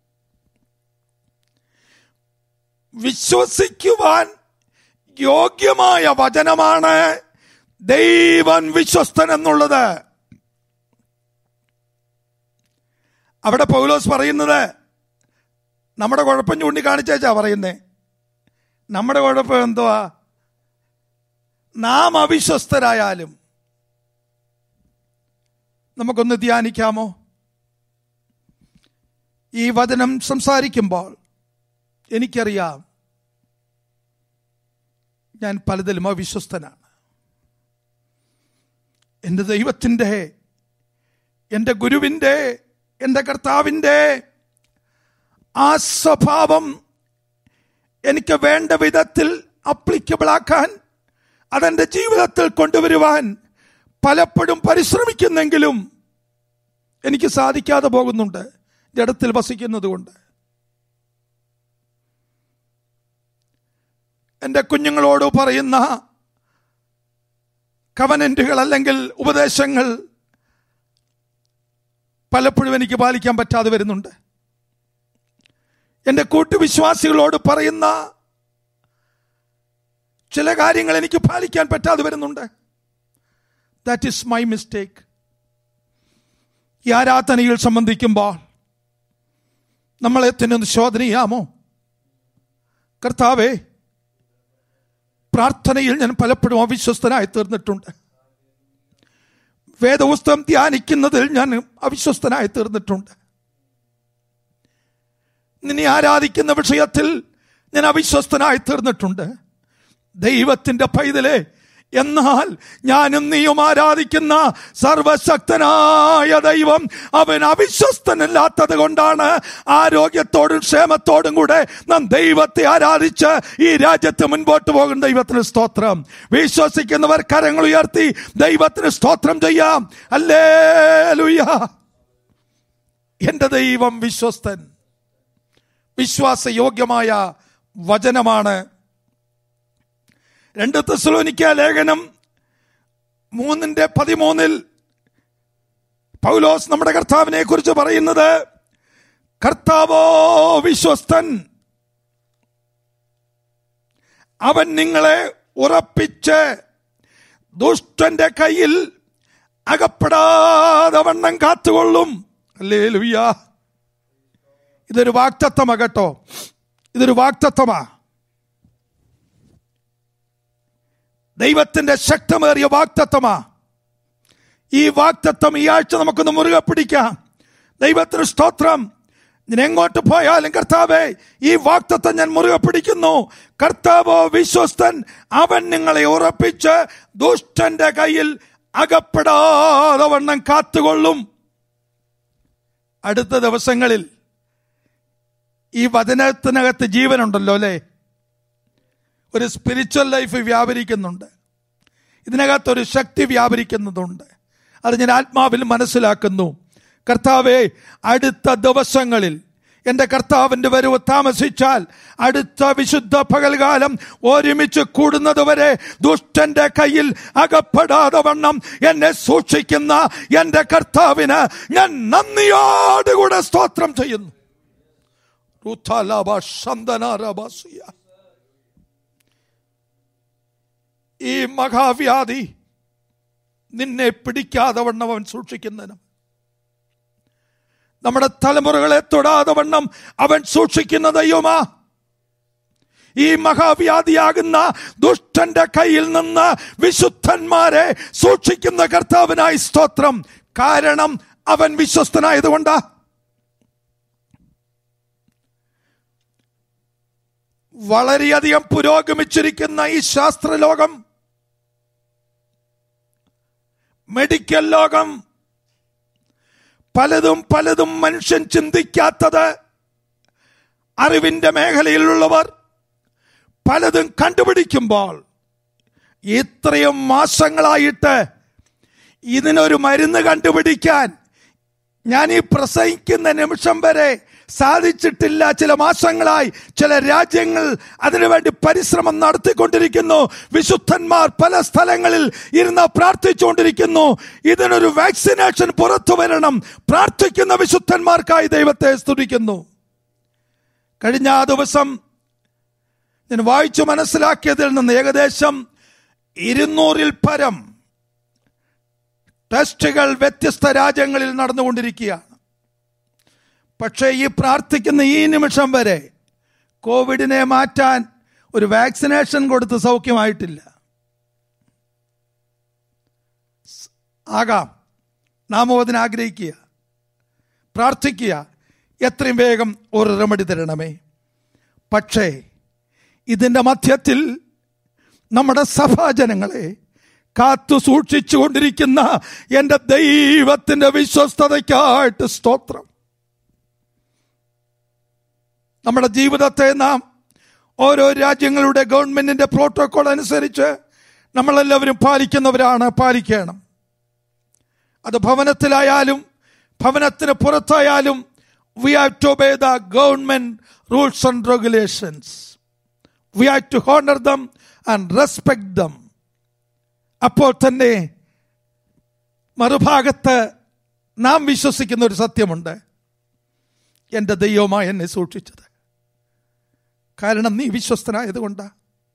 വിശ്വസിക്കുവാൻ യോഗ്യമായ വചനമാണ് ദൈവൻ വിശ്വസ്തൻ എന്നുള്ളത് അവിടെ പൗലോസ് പറയുന്നത് നമ്മുടെ കുഴപ്പം ചൂണ്ടിക്കാണിച്ചാ പറയുന്നേ നമ്മുടെ കുഴപ്പം എന്തുവാ നാം അവിശ്വസ്തരായാലും നമുക്കൊന്ന് ധ്യാനിക്കാമോ ഈ വചനം സംസാരിക്കുമ്പോൾ എനിക്കറിയാം ഞാൻ പലതിലും അവിശ്വസ്തനാണ് എൻ്റെ ദൈവത്തിൻ്റെ എൻ്റെ ഗുരുവിൻ്റെ എൻ്റെ കർത്താവിൻ്റെ ആ സ്വഭാവം എനിക്ക് വേണ്ട വിധത്തിൽ അപ്ലിക്കബിൾ ആക്കാൻ അതെന്റെ ജീവിതത്തിൽ കൊണ്ടുവരുവാൻ പലപ്പോഴും പരിശ്രമിക്കുന്നെങ്കിലും എനിക്ക് സാധിക്കാതെ പോകുന്നുണ്ട് ജഡത്തിൽ വസിക്കുന്നത് കൊണ്ട് എൻ്റെ കുഞ്ഞുങ്ങളോട് പറയുന്ന കവനന്റുകൾ അല്ലെങ്കിൽ ഉപദേശങ്ങൾ പലപ്പോഴും എനിക്ക് പാലിക്കാൻ പറ്റാതെ വരുന്നുണ്ട് എൻ്റെ കൂട്ടുവിശ്വാസികളോട് പറയുന്ന ചില കാര്യങ്ങൾ എനിക്ക് പാലിക്കാൻ പറ്റാതെ വരുന്നുണ്ട് ദാറ്റ് ഈസ് മൈ മിസ്റ്റേക്ക് ഈ ആരാധനയിൽ സംബന്ധിക്കുമ്പോൾ നമ്മളെ തന്നെ ഒന്ന് ശോധന ചെയ്യാമോ കർത്താവേ പ്രാർത്ഥനയിൽ ഞാൻ പലപ്പോഴും അവിശ്വസ്തനായി തീർന്നിട്ടുണ്ട് വേദപുസ്തകം ധ്യാനിക്കുന്നതിൽ ഞാൻ അവിശ്വസ്തനായി തീർന്നിട്ടുണ്ട് നിന്നെ ആരാധിക്കുന്ന വിഷയത്തിൽ ഞാൻ അവിശ്വസ്തനായി തീർന്നിട്ടുണ്ട് ദൈവത്തിന്റെ പൈതലേ എന്നാൽ ഞാനും നീയും ആരാധിക്കുന്ന സർവശക്തനായ ദൈവം അവൻ അവിശ്വസ്തനല്ലാത്തത് കൊണ്ടാണ് ആരോഗ്യത്തോടും ക്ഷേമത്തോടും കൂടെ നാം ദൈവത്തെ ആരാധിച്ച് ഈ രാജ്യത്ത് മുൻപോട്ട് പോകും ദൈവത്തിന് സ്തോത്രം വിശ്വസിക്കുന്നവർ കരങ്ങൾ ഉയർത്തി ദൈവത്തിന് സ്തോത്രം ചെയ്യാം അല്ലേ എന്റെ ദൈവം വിശ്വസ്തൻ വിശ്വാസയോഗ്യമായ വചനമാണ് രണ്ട് തെസ്സലോനിക്ക ലേഖനം മൂന്നിന്റെ പതിമൂന്നിൽ പൗലോസ് നമ്മുടെ കർത്താവിനെ കുറിച്ച് പറയുന്നത് കർത്താവോ വിശ്വസ്തൻ അവൻ നിങ്ങളെ ഉറപ്പിച്ച് ദുഷ്ടന്റെ കയ്യിൽ അകപ്പെടാതെ വണ്ണം കാത്തുകൊള്ളും അല്ലേ ലുയ്യ ഇതൊരു വാക്തത്വമാ കേട്ടോ ഇതൊരു വാക്തത്വമാ ദൈവത്തിന്റെ ശക്തമേറിയ വാക്തത്വമാ ഈ വാക്തത്വം ഈ ആഴ്ച നമുക്കൊന്ന് മുറുകെ പിടിക്കാം ദൈവത്തിന് സ്തോത്രം ഞാൻ എങ്ങോട്ട് പോയാലും കർത്താവെ ഈ വാക്തത്വം ഞാൻ മുറുകെ പിടിക്കുന്നു കർത്താവോ വിശ്വസ്തൻ അവൻ നിങ്ങളെ ഉറപ്പിച്ച് ദുഷ്ടന്റെ കയ്യിൽ അകപ്പെടാതെ വണ്ണം കാത്തുകൊള്ളും അടുത്ത ദിവസങ്ങളിൽ ഈ വചനത്തിനകത്ത് ജീവനുണ്ടല്ലോ അല്ലേ ഒരു സ്പിരിച്വൽ ലൈഫ് വ്യാപരിക്കുന്നുണ്ട് ഇതിനകത്ത് ഒരു ശക്തി വ്യാപരിക്കുന്നതുണ്ട് അത് ഞാൻ ആത്മാവിൽ മനസ്സിലാക്കുന്നു കർത്താവെ അടുത്ത ദിവസങ്ങളിൽ എന്റെ കർത്താവിന്റെ വരവ് താമസിച്ചാൽ അടുത്ത വിശുദ്ധ പകൽകാലം ഒരുമിച്ച് കൂടുന്നത് വരെ ദുഷ്ടന്റെ കയ്യിൽ അകപ്പെടാതെ വണ്ണം എന്നെ സൂക്ഷിക്കുന്ന എന്റെ കർത്താവിന് ഞാൻ നന്ദിയോടുകൂടെ സ്തോത്രം ചെയ്യുന്നു റുഥാലാബ ശന്തനാരബാസിയ. ഈ മഹാവ്യാധി നിന്നെ പിടിക്കാതെ വണ്ണം അവൻ സൂക്ഷിക്കുന്നതിനും നമ്മുടെ തലമുറകളെ തൊടാതെ വണ്ണം അവൻ സൂക്ഷിക്കുന്ന ദൈവമാ ഈ മഹാവ്യാധിയാകുന്ന ദുഷ്ടന്റെ കയ്യിൽ നിന്ന് വിശുദ്ധന്മാരെ സൂക്ഷിക്കുന്ന കർത്താവിനായി സ്തോത്രം കാരണം അവൻ വിശ്വസ്തനായതുകൊണ്ടാ വളരെയധികം പുരോഗമിച്ചിരിക്കുന്ന ഈ ശാസ്ത്രലോകം മെഡിക്കൽ ലോകം പലതും പലതും മനുഷ്യൻ ചിന്തിക്കാത്തത് അറിവിന്റെ മേഖലയിലുള്ളവർ പലതും കണ്ടുപിടിക്കുമ്പോൾ ഇത്രയും മാസങ്ങളായിട്ട് ഇതിനൊരു മരുന്ന് കണ്ടുപിടിക്കാൻ ഞാൻ ഈ പ്രസംഗിക്കുന്ന നിമിഷം വരെ സാധിച്ചിട്ടില്ല ചില മാസങ്ങളായി ചില രാജ്യങ്ങൾ അതിനുവേണ്ടി പരിശ്രമം നടത്തിക്കൊണ്ടിരിക്കുന്നു വിശുദ്ധന്മാർ പല സ്ഥലങ്ങളിൽ ഇരുന്ന് പ്രാർത്ഥിച്ചുകൊണ്ടിരിക്കുന്നു ഇതിനൊരു വാക്സിനേഷൻ പുറത്തു വരണം പ്രാർത്ഥിക്കുന്ന വിശുദ്ധന്മാർക്കായി ദൈവത്തെ സ്തുതിക്കുന്നു കഴിഞ്ഞ ആ ദിവസം ഞാൻ വായിച്ചു മനസ്സിലാക്കിയതിൽ നിന്ന് ഏകദേശം ഇരുന്നൂറിൽ പരം ടെസ്റ്റുകൾ വ്യത്യസ്ത രാജ്യങ്ങളിൽ നടന്നുകൊണ്ടിരിക്കുകയാണ് പക്ഷേ ഈ പ്രാർത്ഥിക്കുന്ന ഈ നിമിഷം വരെ കോവിഡിനെ മാറ്റാൻ ഒരു വാക്സിനേഷൻ കൊടുത്ത് സൗഖ്യമായിട്ടില്ല സ് ആകാം നാമോ അതിന് ആഗ്രഹിക്കുക പ്രാർത്ഥിക്കുക എത്രയും വേഗം ഒരു റെമഡി തരണമേ പക്ഷേ ഇതിന്റെ മധ്യത്തിൽ നമ്മുടെ സഭാജനങ്ങളെ കാത്തു സൂക്ഷിച്ചുകൊണ്ടിരിക്കുന്ന എൻ്റെ ദൈവത്തിന്റെ വിശ്വസ്തതയ്ക്കായിട്ട് സ്തോത്രം നമ്മുടെ ജീവിതത്തെ നാം ഓരോ രാജ്യങ്ങളുടെ ഗവൺമെന്റിന്റെ പ്രോട്ടോകോൾ അനുസരിച്ച് നമ്മളെല്ലാവരും പാലിക്കുന്നവരാണ് പാലിക്കണം അത് ഭവനത്തിലായാലും ഭവനത്തിന് പുറത്തായാലും we have to obey the government rules and regulations we have to honour them and respect them അപ്പോൾ തന്നെ മറുഭാഗത്ത് നാം വിശ്വസിക്കുന്ന ഒരു സത്യമുണ്ട് എൻ്റെ ദൈവമായി എന്നെ സൂക്ഷിച്ചത് കാരണം നീ വിശ്വസ്തനായതുകൊണ്ടാ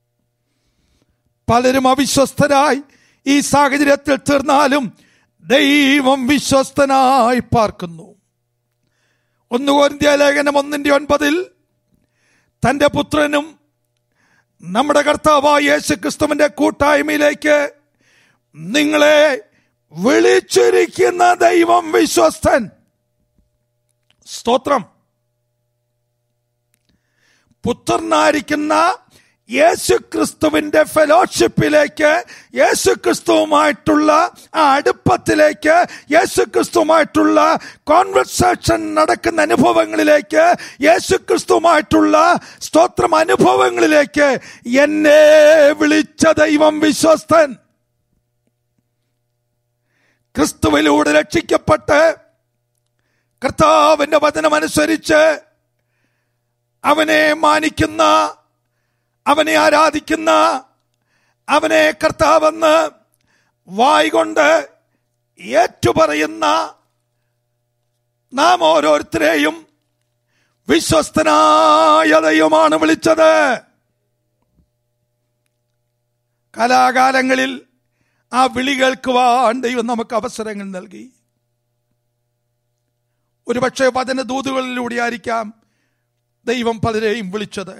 പലരും അവിശ്വസ്തരായി ഈ സാഹചര്യത്തിൽ തീർന്നാലും ദൈവം വിശ്വസ്തനായി പാർക്കുന്നു ഒന്ന് കോരിന്ത്യ ലേഖനം ഒന്നിന്റെ ഒൻപതിൽ തന്റെ പുത്രനും നമ്മുടെ കർത്താവായ യേശു ക്രിസ്തുവിന്റെ കൂട്ടായ്മയിലേക്ക് നിങ്ങളെ വിളിച്ചിരിക്കുന്ന ദൈവം വിശ്വസ്തൻ സ്തോത്രം പുത്രനായിരിക്കുന്ന യേശു ക്രിസ്തുവിന്റെ ഫെലോഷിപ്പിലേക്ക് യേശു ക്രിസ്തുവുമായിട്ടുള്ള ആ അടുപ്പത്തിലേക്ക് യേശു ക്രിസ്തുവുമായിട്ടുള്ള കോൺവെർസേഷൻ നടക്കുന്ന അനുഭവങ്ങളിലേക്ക് യേശു ക്രിസ്തുവുമായിട്ടുള്ള സ്തോത്രം അനുഭവങ്ങളിലേക്ക് എന്നെ വിളിച്ച ദൈവം വിശ്വസ്തൻ ക്രിസ്തുവിലൂടെ രക്ഷിക്കപ്പെട്ട് കർത്താവിന്റെ വചനമനുസരിച്ച് അവനെ മാനിക്കുന്ന അവനെ ആരാധിക്കുന്ന അവനെ കർത്താവെന്ന് വായികൊണ്ട് ഏറ്റുപറയുന്ന നാം ഓരോരുത്തരെയും വിശ്വസ്തനായ ദൈവമാണ് വിളിച്ചത് കലാകാലങ്ങളിൽ ആ വിളി കേൾക്കുവാൻ ദൈവം നമുക്ക് അവസരങ്ങൾ നൽകി ഒരുപക്ഷെ വചനദൂതുകളിലൂടെ ആയിരിക്കാം ദൈവം പലരെയും വിളിച്ചത്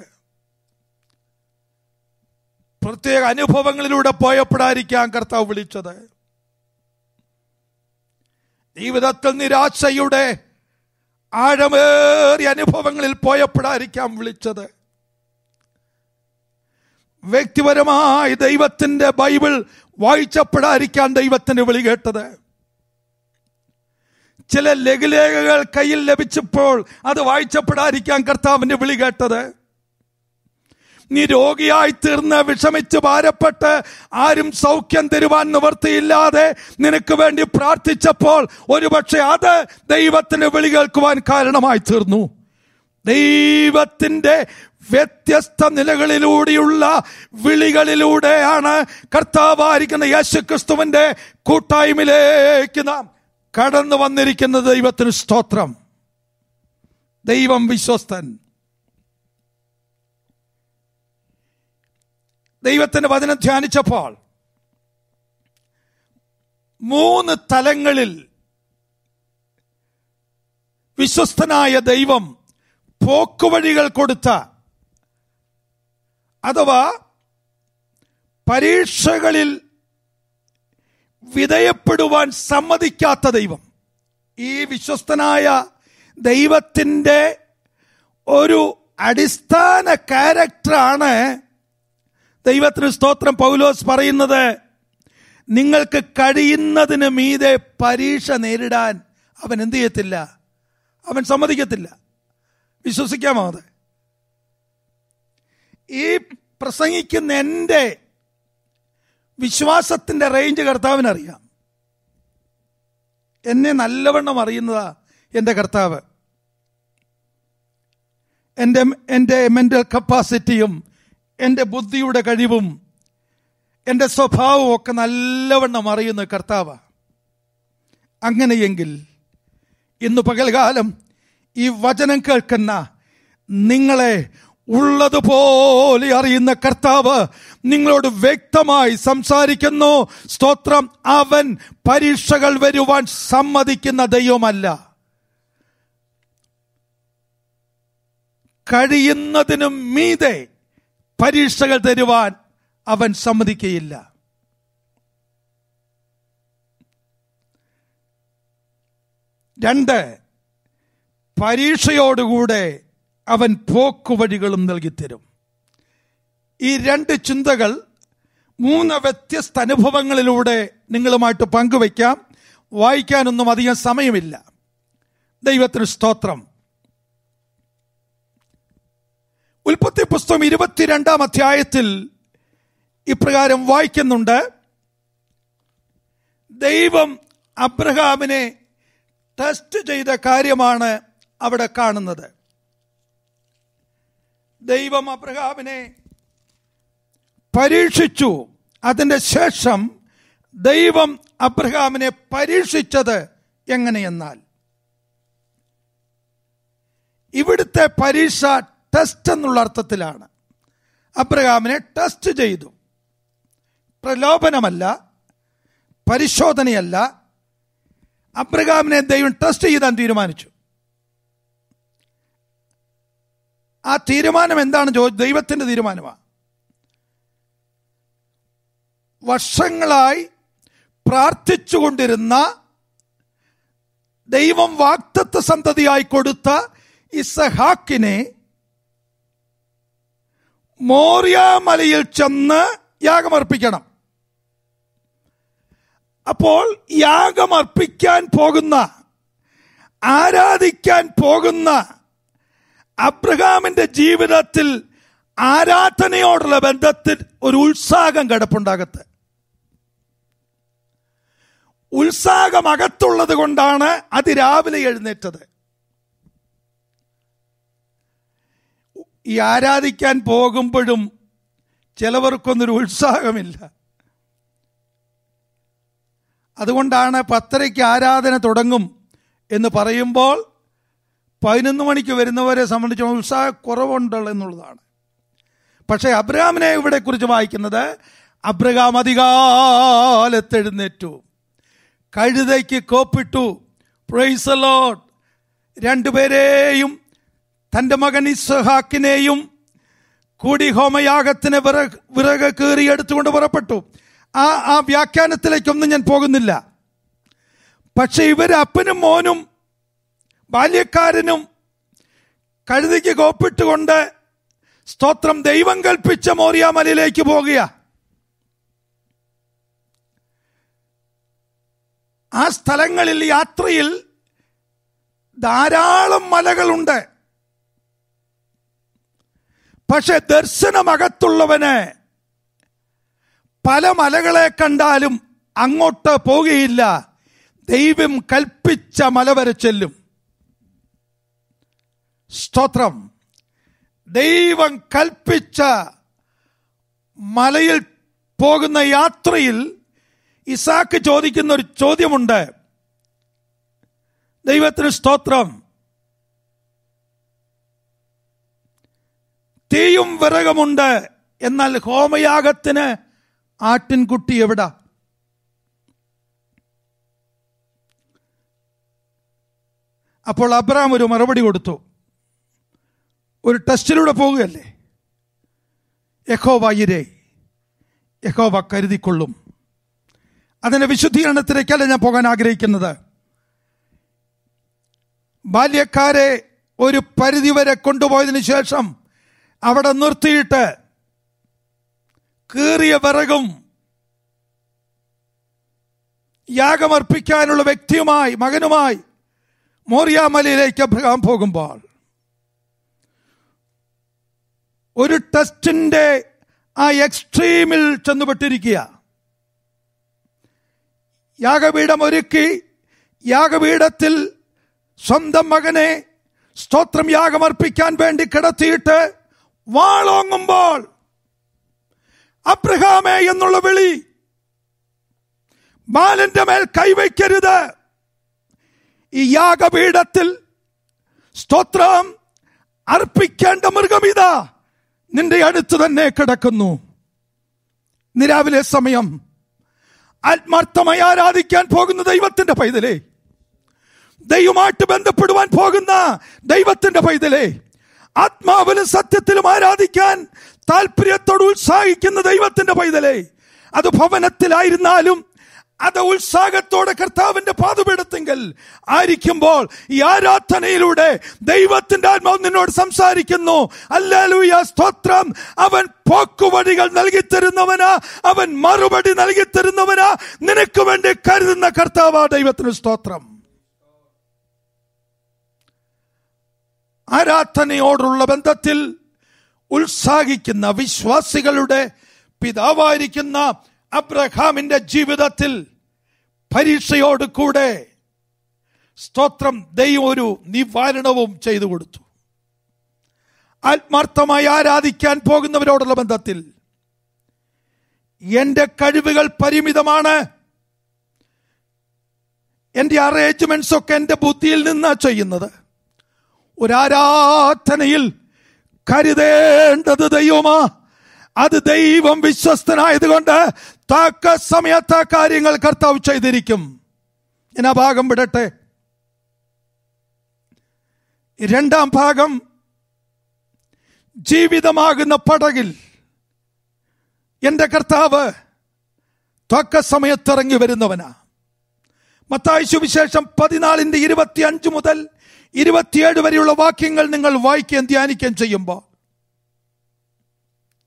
പ്രത്യേക അനുഭവങ്ങളിലൂടെ പോയപ്പോഴായിരിക്കാം കർത്താവ് വിളിച്ചത് ജീവിതത്തിൽ നിരാശയുടെ ആഴമേറിയ അനുഭവങ്ങളിൽ പോയപ്പോഴായിരിക്കാം വിളിച്ചത് വ്യക്തിപരമായി ദൈവത്തിന്റെ ബൈബിൾ വായിച്ചപ്പോഴായിരിക്കാം ദൈവത്തിന്റെ വിളി കേട്ടത് ചില ലഘുലേഖകൾ കയ്യിൽ ലഭിച്ചപ്പോൾ അത് വായിച്ചപ്പോഴായിരിക്കാം കർത്താവിന്റെ വിളി കേട്ടത് നീ രോഗിയായി തീർന്ന് വിഷമിച്ച് ഭാരപ്പെട്ട് ആരും സൗഖ്യം തരുവാൻ നിവർത്തിയില്ലാതെ നിനക്ക് വേണ്ടി പ്രാർത്ഥിച്ചപ്പോൾ ഒരുപക്ഷെ അത് ദൈവത്തിന് വിളി കേൾക്കുവാൻ കാരണമായി തീർന്നു ദൈവത്തിന്റെ വ്യത്യസ്ത നിലകളിലൂടെയുള്ള വിളികളിലൂടെയാണ് കർത്താവായിരിക്കുന്ന യേശു ക്രിസ്തുവിന്റെ കൂട്ടായ്മയിലേക്ക് നാം കടന്നു വന്നിരിക്കുന്ന ദൈവത്തിന് സ്തോത്രം ദൈവം വിശ്വസ്തൻ ദൈവത്തിന്റെ വചനം ധ്യാനിച്ചപ്പോൾ മൂന്ന് തലങ്ങളിൽ വിശ്വസ്തനായ ദൈവം പോക്കുവഴികൾ കൊടുത്ത അഥവാ പരീക്ഷകളിൽ വിധേയപ്പെടുവാൻ സമ്മതിക്കാത്ത ദൈവം ഈ വിശ്വസ്തനായ ദൈവത്തിൻ്റെ ഒരു അടിസ്ഥാന ക്യാരക്ടറാണ് ദൈവത്തിന് സ്തോത്രം പൗലോസ് പറയുന്നത് നിങ്ങൾക്ക് കഴിയുന്നതിന് മീതെ പരീക്ഷ നേരിടാൻ അവൻ എന്ത് ചെയ്യത്തില്ല അവൻ സമ്മതിക്കത്തില്ല വിശ്വസിക്കാമോ അത് ഈ പ്രസംഗിക്കുന്ന എൻ്റെ വിശ്വാസത്തിന്റെ റേഞ്ച് കർത്താവിനറിയാം എന്നെ നല്ലവണ്ണം അറിയുന്നതാ എൻ്റെ കർത്താവ് എൻ്റെ എൻ്റെ മെൻ്റൽ കപ്പാസിറ്റിയും എൻ്റെ ബുദ്ധിയുടെ കഴിവും എൻ്റെ സ്വഭാവവും ഒക്കെ നല്ലവണ്ണം അറിയുന്ന കർത്താവ് അങ്ങനെയെങ്കിൽ ഇന്ന് പകൽകാലം ഈ വചനം കേൾക്കുന്ന നിങ്ങളെ ഉള്ളതുപോലെ അറിയുന്ന കർത്താവ് നിങ്ങളോട് വ്യക്തമായി സംസാരിക്കുന്നു സ്തോത്രം അവൻ പരീക്ഷകൾ വരുവാൻ സമ്മതിക്കുന്ന ദൈവമല്ല കഴിയുന്നതിനും മീതെ പരീക്ഷകൾ തരുവാൻ അവൻ സമ്മതിക്കുകയില്ല രണ്ട് പരീക്ഷയോടുകൂടെ അവൻ പോക്കുവഴികളും നൽകിത്തരും ഈ രണ്ട് ചിന്തകൾ മൂന്ന് വ്യത്യസ്ത അനുഭവങ്ങളിലൂടെ നിങ്ങളുമായിട്ട് പങ്കുവയ്ക്കാം വായിക്കാനൊന്നും അധികം സമയമില്ല ദൈവത്തിന് സ്തോത്രം ഉൽപ്പത്തി പുസ്തകം ഇരുപത്തിരണ്ടാം അധ്യായത്തിൽ ഇപ്രകാരം വായിക്കുന്നുണ്ട് ദൈവം അബ്രഹാമിനെ ടെസ്റ്റ് ചെയ്ത കാര്യമാണ് അവിടെ കാണുന്നത് ദൈവം അബ്രഹാമിനെ പരീക്ഷിച്ചു അതിന്റെ ശേഷം ദൈവം അബ്രഹാമിനെ പരീക്ഷിച്ചത് എങ്ങനെയെന്നാൽ ഇവിടുത്തെ പരീക്ഷ ടെസ്റ്റ് എന്നുള്ള അർത്ഥത്തിലാണ് അബ്രഹാമിനെ ടെസ്റ്റ് ചെയ്തു പ്രലോഭനമല്ല പരിശോധനയല്ല അബ്രഹാമിനെ ദൈവം ടെസ്റ്റ് ചെയ്താൻ തീരുമാനിച്ചു ആ തീരുമാനം എന്താണ് ചോ ദൈവത്തിന്റെ തീരുമാനമാണ് വർഷങ്ങളായി പ്രാർത്ഥിച്ചുകൊണ്ടിരുന്ന ദൈവം വാക്തത്വ സന്തതിയായി കൊടുത്ത ഇസഹാക്കിനെ മോറിയാമലയിൽ ചെന്ന് യാഗമർപ്പിക്കണം അപ്പോൾ യാഗമർപ്പിക്കാൻ പോകുന്ന ആരാധിക്കാൻ പോകുന്ന അബ്രഹാമിന്റെ ജീവിതത്തിൽ ആരാധനയോടുള്ള ബന്ധത്തിൽ ഒരു ഉത്സാഹം കിടപ്പുണ്ടാകത്ത് ഉത്സാഹം അകത്തുള്ളത് കൊണ്ടാണ് അതിരാവിലെ എഴുന്നേറ്റത് ഈ ആരാധിക്കാൻ പോകുമ്പോഴും ചിലവർക്കൊന്നൊരു ഉത്സാഹമില്ല അതുകൊണ്ടാണ് പത്തരയ്ക്ക് ആരാധന തുടങ്ങും എന്ന് പറയുമ്പോൾ പതിനൊന്ന് മണിക്ക് വരുന്നവരെ സംബന്ധിച്ച് ഉത്സാഹ കുറവുണ്ടല്ലോ എന്നുള്ളതാണ് പക്ഷേ അബ്രഹാമിനെ ഇവിടെ കുറിച്ച് വായിക്കുന്നത് അബ്രഹാം അധികാലത്തെഴുന്നേറ്റു കഴുതയ്ക്ക് കോപ്പിട്ടു പ്രൈസ് ലോഡ് രണ്ടുപേരെയും തൻ്റെ മകൻ ഇസ്ഹാക്കിനെയും കൂടി ഹോമയാഗത്തിന് വിറക് വിറക് കീറി എടുത്തുകൊണ്ട് പുറപ്പെട്ടു ആ ആ വ്യാഖ്യാനത്തിലേക്കൊന്നും ഞാൻ പോകുന്നില്ല പക്ഷെ ഇവർ അപ്പനും മോനും ബാല്യക്കാരനും കഴുതിക്ക് കോപ്പിട്ടുകൊണ്ട് സ്തോത്രം ദൈവം കൽപ്പിച്ച മോറിയാമലയിലേക്ക് പോകുക ആ സ്ഥലങ്ങളിൽ യാത്രയിൽ ധാരാളം മലകളുണ്ട് പക്ഷെ ദർശനമകത്തുള്ളവന് പല മലകളെ കണ്ടാലും അങ്ങോട്ട് പോകുകയില്ല ദൈവം കൽപ്പിച്ച മല വരെ ചെല്ലും സ്തോത്രം ദൈവം കൽപ്പിച്ച മലയിൽ പോകുന്ന യാത്രയിൽ ഇസാക്ക് ചോദിക്കുന്ന ഒരു ചോദ്യമുണ്ട് ദൈവത്തിന് സ്തോത്രം തീയും വിറകമുണ്ട് എന്നാൽ ഹോമയാഗത്തിന് ആട്ടിൻകുട്ടി എവിടാ അപ്പോൾ അബ്രാം ഒരു മറുപടി കൊടുത്തു ഒരു ടെസ്റ്റിലൂടെ പോവുകയല്ലേ യഹോവ ഇരേ യഹോവ കരുതിക്കൊള്ളും അതിന്റെ വിശുദ്ധീകരണത്തിലേക്കല്ല ഞാൻ പോകാൻ ആഗ്രഹിക്കുന്നത് ബാല്യക്കാരെ ഒരു പരിധിവരെ കൊണ്ടുപോയതിനു ശേഷം അവിടെ നിർത്തിയിട്ട് കീറിയ വിറകും യാഗമർപ്പിക്കാനുള്ള വ്യക്തിയുമായി മകനുമായി മോറിയാമലയിലേക്ക് അബ്രഹാം പോകുമ്പോൾ ഒരു ടെസ്റ്റിന്റെ ആ എക്സ്ട്രീമിൽ ചെന്നുപെട്ടിരിക്കുക യാഗപീഠം ഒരുക്കി യാഗപീഠത്തിൽ സ്വന്തം മകനെ സ്തോത്രം യാഗമർപ്പിക്കാൻ വേണ്ടി കിടത്തിയിട്ട് വാളോങ്ങുമ്പോൾ അബ്രഹാമേ എന്നുള്ള വിളി ബാലന്റെ മേൽ കൈവയ്ക്കരുത് ഈ യാഗപീഠത്തിൽ സ്തോത്രം അർപ്പിക്കേണ്ട മൃഗമിതാ നിന്റെ അടുത്ത് തന്നെ കിടക്കുന്നു നിരാവിലെ സമയം ആത്മാർത്ഥമായി ആരാധിക്കാൻ പോകുന്ന ദൈവത്തിന്റെ പൈതലേ ദൈവമായിട്ട് ബന്ധപ്പെടുവാൻ പോകുന്ന ദൈവത്തിന്റെ പൈതലേ ആത്മാവിലും സത്യത്തിലും ആരാധിക്കാൻ താല്പര്യത്തോട് ഉത്സാഹിക്കുന്ന ദൈവത്തിന്റെ പൈതലേ അത് ഭവനത്തിലായിരുന്നാലും അത് ഉത്സാഹത്തോടെ കർത്താവിന്റെ പാതപീഠത്തെങ്കിൽ ആയിരിക്കുമ്പോൾ ഈ ആരാധനയിലൂടെ ദൈവത്തിന്റെ ആത്മാവ് നിന്നോട് സംസാരിക്കുന്നു അല്ലൂയ സ്തോത്രം അവൻ പോക്കുവഴികൾ നൽകി തരുന്നവനാ അവൻ മറുപടി നൽകി തരുന്നവനാ നിനക്ക് വേണ്ടി കരുതുന്ന കർത്താവാ ദൈവത്തിന് സ്തോത്രം ആരാധനയോടുള്ള ബന്ധത്തിൽ ഉത്സാഹിക്കുന്ന വിശ്വാസികളുടെ പിതാവായിരിക്കുന്ന അബ്രഹാമിന്റെ ജീവിതത്തിൽ പരീക്ഷയോട് കൂടെ സ്തോത്രം ദൈവം ഒരു നിവാരണവും ചെയ്തു കൊടുത്തു ആത്മാർത്ഥമായി ആരാധിക്കാൻ പോകുന്നവരോടുള്ള ബന്ധത്തിൽ എന്റെ കഴിവുകൾ പരിമിതമാണ് എന്റെ അറേഞ്ച്മെന്റ്സ് ഒക്കെ എന്റെ ബുദ്ധിയിൽ നിന്നാ ചെയ്യുന്നത് ഒരാരാധനയിൽ കരുതേണ്ടത് ദൈവമാ അത് ദൈവം വിശ്വസ്തനായതുകൊണ്ട് തക്ക സമയത്ത് ആ കാര്യങ്ങൾ കർത്താവ് ചെയ്തിരിക്കും ഞാൻ ആ ഭാഗം വിടട്ടെ രണ്ടാം ഭാഗം ജീവിതമാകുന്ന പടകിൽ എന്റെ കർത്താവ് തക്ക സമയത്തിറങ്ങി വരുന്നവനാ മത്തായി സുവിശേഷം പതിനാലിന്റെ ഇരുപത്തി അഞ്ച് മുതൽ ഇരുപത്തിയേഴ് വരെയുള്ള വാക്യങ്ങൾ നിങ്ങൾ വായിക്കുകയും ധ്യാനിക്കുകയും ചെയ്യുമ്പോൾ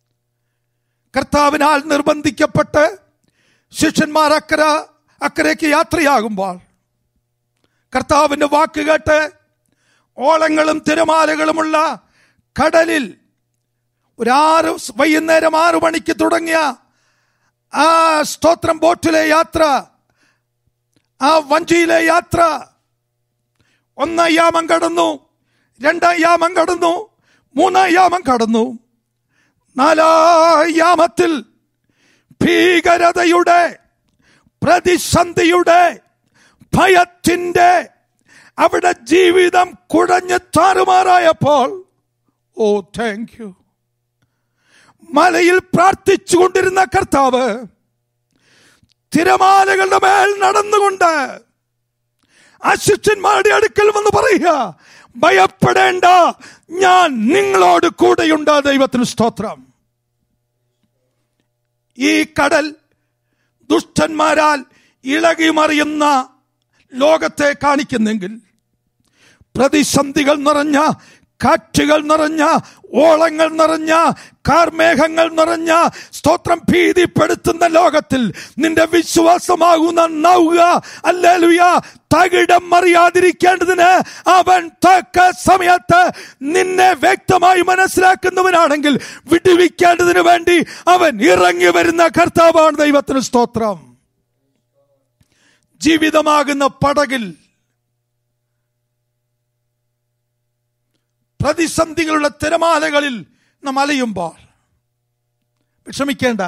കർത്താവിനാൽ നിർബന്ധിക്കപ്പെട്ട് ശിഷ്യന്മാർ അക്കര അക്കരയ്ക്ക് യാത്രയാകുമ്പോൾ കർത്താവിന്റെ വാക്ക് കേട്ട് ഓളങ്ങളും തിരമാലകളുമുള്ള കടലിൽ ഒരു ആറ് വൈകുന്നേരം ആറു മണിക്ക് തുടങ്ങിയ ആ സ്തോത്രം ബോട്ടിലെ യാത്ര ആ വഞ്ചിയിലെ യാത്ര ഒന്നാം യാമം കടന്നു രണ്ടാം യാമം കടന്നു മൂന്നാം യാമം കടന്നു നാലാം യാമത്തിൽ ഭീകരതയുടെ പ്രതിസന്ധിയുടെ ഭയത്തിന്റെ അവിടെ ജീവിതം കുഴഞ്ഞ് താറുമാറായപ്പോൾ ഓ താങ്ക് യു മലയിൽ പ്രാർത്ഥിച്ചുകൊണ്ടിരുന്ന കർത്താവ് തിരമാലകളുടെ മേൽ നടന്നുകൊണ്ട് ആ ശിഷ്യന്മാരുടെ അടുക്കൽ വന്ന് പറയുക ഭയപ്പെടേണ്ട ഞാൻ നിങ്ങളോട് കൂടെയുണ്ട് ദൈവത്തിന് സ്തോത്രം ഈ കടൽ ദുഷ്ടന്മാരാൽ ഇളകി മറിയുന്ന ലോകത്തെ കാണിക്കുന്നെങ്കിൽ പ്രതിസന്ധികൾ നിറഞ്ഞ കാറ്റുകൾ നിറഞ്ഞ ഓളങ്ങൾ നിറഞ്ഞ കാർമേഘങ്ങൾ നിറഞ്ഞ സ്തോത്രം ഭീതിപ്പെടുത്തുന്ന ലോകത്തിൽ നിന്റെ വിശ്വാസമാകുന്ന നൗക അല്ലേലുയ തകിടം മറിയാതിരിക്കേണ്ടതിന് അവൻ തക്ക സമയത്ത് നിന്നെ വ്യക്തമായി മനസ്സിലാക്കുന്നവനാണെങ്കിൽ വിടുവിക്കേണ്ടതിന് വേണ്ടി അവൻ ഇറങ്ങി വരുന്ന കർത്താവാണ് ദൈവത്തിന് സ്തോത്രം ജീവിതമാകുന്ന പടകിൽ പ്രതിസന്ധികളുടെ തിരമാലകളിൽ നാം അലയുമ്പോൾ വിഷമിക്കേണ്ട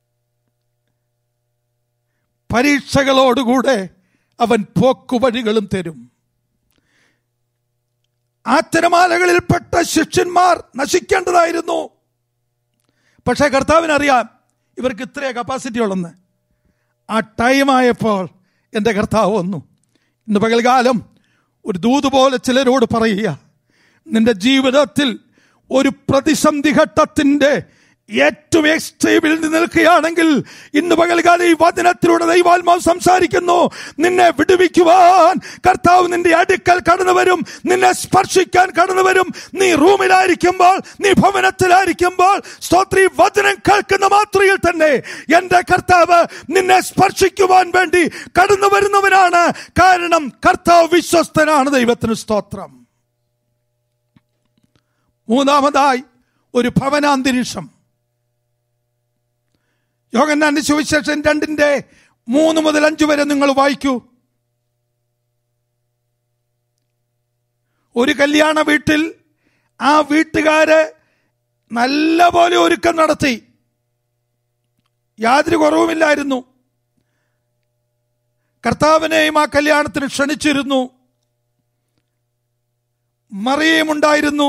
പരീക്ഷകളോടുകൂടെ അവൻ പോക്കുവഴികളും തരും ആ തിരമാലകളിൽപ്പെട്ട ശിഷ്യന്മാർ നശിക്കേണ്ടതായിരുന്നു പക്ഷേ കർത്താവിനറിയാം ഇവർക്ക് ഇത്രയേ കപ്പാസിറ്റി ഉള്ളെന്ന് ആ ടൈമായപ്പോൾ എൻ്റെ കർത്താവ് വന്നു ഇന്ന് പകൽകാലം ഒരു ദൂത് പോലെ ചിലരോട് പറയുക നിന്റെ ജീവിതത്തിൽ ഒരു പ്രതിസന്ധി ഘട്ടത്തിന്റെ ഏറ്റവും എക്സ്ട്രീമിൽ നിൽക്കുകയാണെങ്കിൽ ഇന്ന് പകൽകാലം ഈ വചനത്തിലൂടെ ദൈവാത്മാവ് സംസാരിക്കുന്നു നിന്നെ വിടുവിക്കുവാൻ കർത്താവ് നിന്റെ അടുക്കൽ കടന്നു വരും നിന്നെ സ്പർശിക്കാൻ കടന്നു വരും നീ റൂമിലായിരിക്കുമ്പോൾ നീ ഭവനത്തിലായിരിക്കുമ്പോൾ സ്തോത്രി വചനം കേൾക്കുന്ന മാത്രയിൽ തന്നെ എന്റെ കർത്താവ് നിന്നെ സ്പർശിക്കുവാൻ വേണ്ടി കടന്നു വരുന്നവനാണ് കാരണം കർത്താവ് വിശ്വസ്തനാണ് ദൈവത്തിന് സ്തോത്രം മൂന്നാമതായി ഒരു ഭവനാന്തരീക്ഷം യോഗന്നാന്റെ സുവിശേഷൻ രണ്ടിന്റെ മൂന്ന് മുതൽ അഞ്ച് വരെ നിങ്ങൾ വായിക്കൂ ഒരു കല്യാണ വീട്ടിൽ ആ വീട്ടുകാര് നല്ല പോലെ ഒരുക്കം നടത്തി യാതൊരു കുറവുമില്ലായിരുന്നു കർത്താവിനെയും ആ കല്യാണത്തിന് ക്ഷണിച്ചിരുന്നു മറിയയും ഉണ്ടായിരുന്നു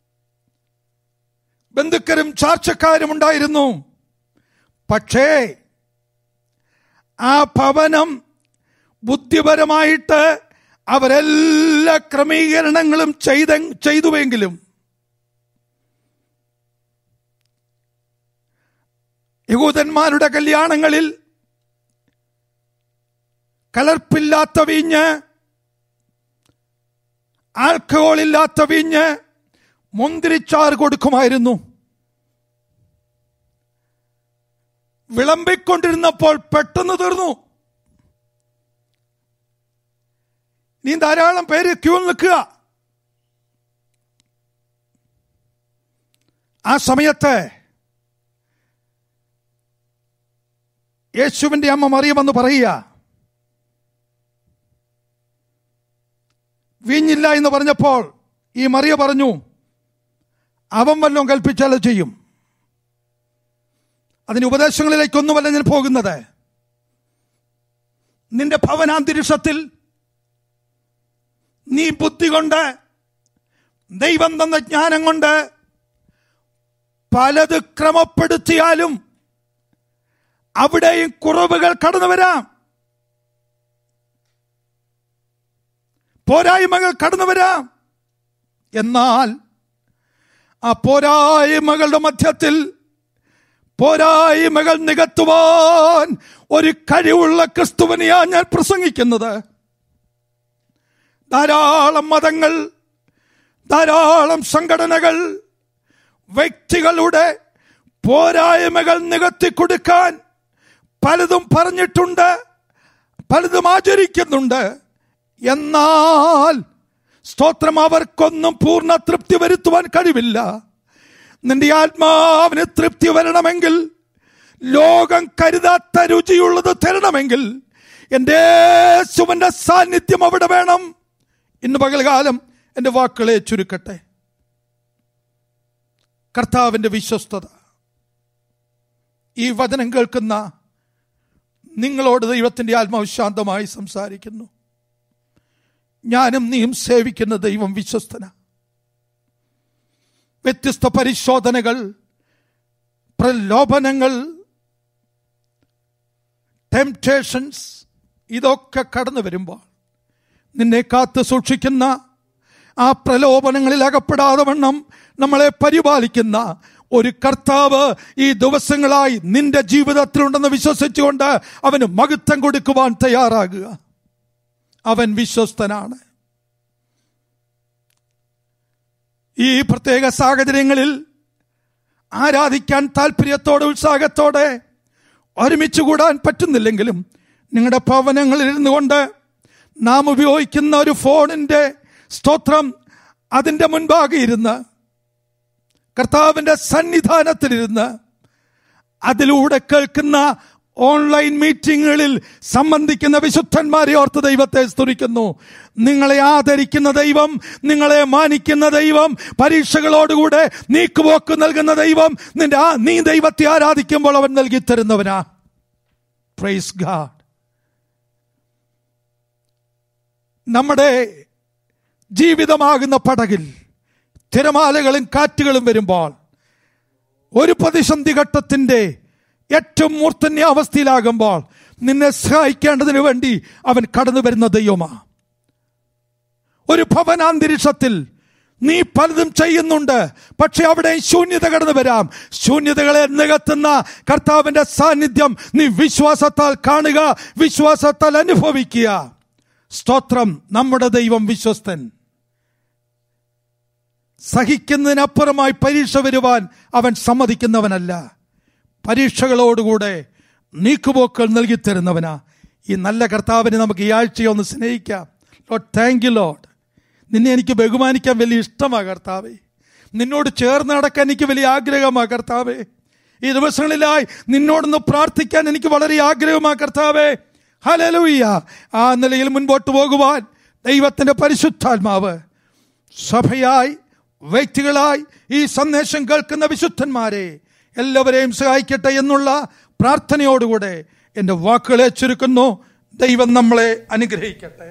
ബന്ധുക്കരും ചാർച്ചക്കാരും ഉണ്ടായിരുന്നു പക്ഷേ ആ ഭവനം ബുദ്ധിപരമായിട്ട് അവരെല്ലാ ക്രമീകരണങ്ങളും ചെയ്ത ചെയ്തുവെങ്കിലും യഹൂദന്മാരുടെ കല്യാണങ്ങളിൽ കലർപ്പില്ലാത്ത വീഞ്ഞ് ആൽക്കഹോൾ ഇല്ലാത്ത വീഞ്ഞ് മുന്തിരിച്ചാർ കൊടുക്കുമായിരുന്നു വിളമ്പിക്കൊണ്ടിരുന്നപ്പോൾ പെട്ടെന്ന് തീർന്നു നീ ധാരാളം പേര് ക്യൂ നിൽക്കുക ആ സമയത്ത് യേശുവിന്റെ അമ്മ മറിയമെന്ന് പറയുക വീഞ്ഞില്ല എന്ന് പറഞ്ഞപ്പോൾ ഈ മറിയ പറഞ്ഞു അവൻ വല്ലതും കൽപ്പിച്ചാൽ അത് ചെയ്യും അതിന് ഉപദേശങ്ങളിലേക്കൊന്നുമല്ല ഞാൻ പോകുന്നത് നിന്റെ ഭവനാന്തരീക്ഷത്തിൽ നീ ബുദ്ധി കൊണ്ട് ദൈവം തന്ന ജ്ഞാനം കൊണ്ട് പലത് ക്രമപ്പെടുത്തിയാലും അവിടെയും കുറവുകൾ കടന്നു വരാം പോരായ്മകൾ കടന്നു വരാം എന്നാൽ ആ പോരായ്മകളുടെ മധ്യത്തിൽ പോരായ്മകൾ നികത്തുവാൻ ഒരു കഴിവുള്ള ക്രിസ്തുവിനെയാ ഞാൻ പ്രസംഗിക്കുന്നത് ധാരാളം മതങ്ങൾ ധാരാളം സംഘടനകൾ വ്യക്തികളുടെ പോരായ്മകൾ നികത്തി കൊടുക്കാൻ പലതും പറഞ്ഞിട്ടുണ്ട് പലതും ആചരിക്കുന്നുണ്ട് എന്നാൽ സ്തോത്രം അവർക്കൊന്നും പൂർണ്ണ തൃപ്തി വരുത്തുവാൻ കഴിവില്ല നിന്റെ ആത്മാവിന് തൃപ്തി വരണമെങ്കിൽ ലോകം കരുതാത്ത രുചിയുള്ളത് തരണമെങ്കിൽ എൻ്റെ യേശുവിന്റെ സാന്നിധ്യം അവിടെ വേണം ഇന്ന് പകൽകാലം എൻ്റെ വാക്കുകളെ ചുരുക്കട്ടെ കർത്താവിൻ്റെ വിശ്വസ്തത ഈ വചനം കേൾക്കുന്ന നിങ്ങളോട് ദൈവത്തിൻ്റെ ആത്മാവ് ശാന്തമായി സംസാരിക്കുന്നു ഞാനും നീയും സേവിക്കുന്ന ദൈവം വിശ്വസ്തന വ്യത്യസ്ത പരിശോധനകൾ പ്രലോഭനങ്ങൾ ടെംപ്റ്റേഷൻസ് ഇതൊക്കെ കടന്നു വരുമ്പോൾ നിന്നെ കാത്തു സൂക്ഷിക്കുന്ന ആ പ്രലോഭനങ്ങളിൽ അകപ്പെടാതെ വണ്ണം നമ്മളെ പരിപാലിക്കുന്ന ഒരു കർത്താവ് ഈ ദിവസങ്ങളായി നിന്റെ ജീവിതത്തിലുണ്ടെന്ന് വിശ്വസിച്ചുകൊണ്ട് അവന് മഹത്വം കൊടുക്കുവാൻ തയ്യാറാകുക അവൻ വിശ്വസ്തനാണ് ഈ പ്രത്യേക സാഹചര്യങ്ങളിൽ ആരാധിക്കാൻ താല്പര്യത്തോടെ ഉത്സാഹത്തോടെ ഒരുമിച്ച് കൂടാൻ പറ്റുന്നില്ലെങ്കിലും നിങ്ങളുടെ ഭവനങ്ങളിൽ ഇരുന്നു കൊണ്ട് നാം ഉപയോഗിക്കുന്ന ഒരു ഫോണിന്റെ സ്തോത്രം അതിൻ്റെ മുൻപാകെ ഇരുന്ന് കർത്താവിന്റെ സന്നിധാനത്തിലിരുന്ന് അതിലൂടെ കേൾക്കുന്ന ഓൺലൈൻ മീറ്റിങ്ങുകളിൽ സംബന്ധിക്കുന്ന വിശുദ്ധന്മാരെ ഓർത്ത് ദൈവത്തെ സ്തുതിക്കുന്നു നിങ്ങളെ ആദരിക്കുന്ന ദൈവം നിങ്ങളെ മാനിക്കുന്ന ദൈവം പരീക്ഷകളോടുകൂടെ നീക്കുപോക്ക് നൽകുന്ന ദൈവം നിന്റെ ആ നീ ദൈവത്തെ ആരാധിക്കുമ്പോൾ അവൻ നൽകി തരുന്നവനാ പ്രൈസ് ഗാഡ് നമ്മുടെ ജീവിതമാകുന്ന പടകിൽ തിരമാലകളും കാറ്റുകളും വരുമ്പോൾ ഒരു പ്രതിസന്ധി ഘട്ടത്തിന്റെ ഏറ്റവും മൂർധന്യ അവസ്ഥയിലാകുമ്പോൾ നിന്നെ സഹായിക്കേണ്ടതിന് വേണ്ടി അവൻ കടന്നു വരുന്ന ദൈവമാ ഒരു ഭവനാന്തരീക്ഷത്തിൽ നീ പലതും ചെയ്യുന്നുണ്ട് പക്ഷെ അവിടെ ശൂന്യത കടന്നു വരാം ശൂന്യതകളെ നികത്തുന്ന കർത്താവിന്റെ സാന്നിധ്യം നീ വിശ്വാസത്താൽ കാണുക വിശ്വാസത്താൽ അനുഭവിക്കുക സ്തോത്രം നമ്മുടെ ദൈവം വിശ്വസ്തൻ സഹിക്കുന്നതിനപ്പുറമായി പരീക്ഷ വരുവാൻ അവൻ സമ്മതിക്കുന്നവനല്ല പരീക്ഷകളോടുകൂടെ നീക്കുപോക്കൾ നൽകി തരുന്നവനാ ഈ നല്ല കർത്താവിനെ നമുക്ക് ഈ ആഴ്ചയൊന്ന് സ്നേഹിക്കാം ലോഡ് താങ്ക് യു ലോഡ് നിന്നെ എനിക്ക് ബഹുമാനിക്കാൻ വലിയ ഇഷ്ടമാ കർത്താവേ നിന്നോട് ചേർന്ന് നടക്കാൻ എനിക്ക് വലിയ ആഗ്രഹമാ കർത്താവേ ഈ ദിവസങ്ങളിലായി നിന്നോടൊന്ന് പ്രാർത്ഥിക്കാൻ എനിക്ക് വളരെ ആഗ്രഹമാ കർത്താവേ ഹലലൂയ്യ ആ നിലയിൽ മുൻപോട്ട് പോകുവാൻ ദൈവത്തിന്റെ പരിശുദ്ധാത്മാവ് സഭയായി വ്യക്തികളായി ഈ സന്ദേശം കേൾക്കുന്ന വിശുദ്ധന്മാരെ എല്ലാവരെയും സഹായിക്കട്ടെ എന്നുള്ള പ്രാർത്ഥനയോടുകൂടെ എൻ്റെ വാക്കുകളെ ചുരുക്കുന്നു ദൈവം നമ്മളെ അനുഗ്രഹിക്കട്ടെ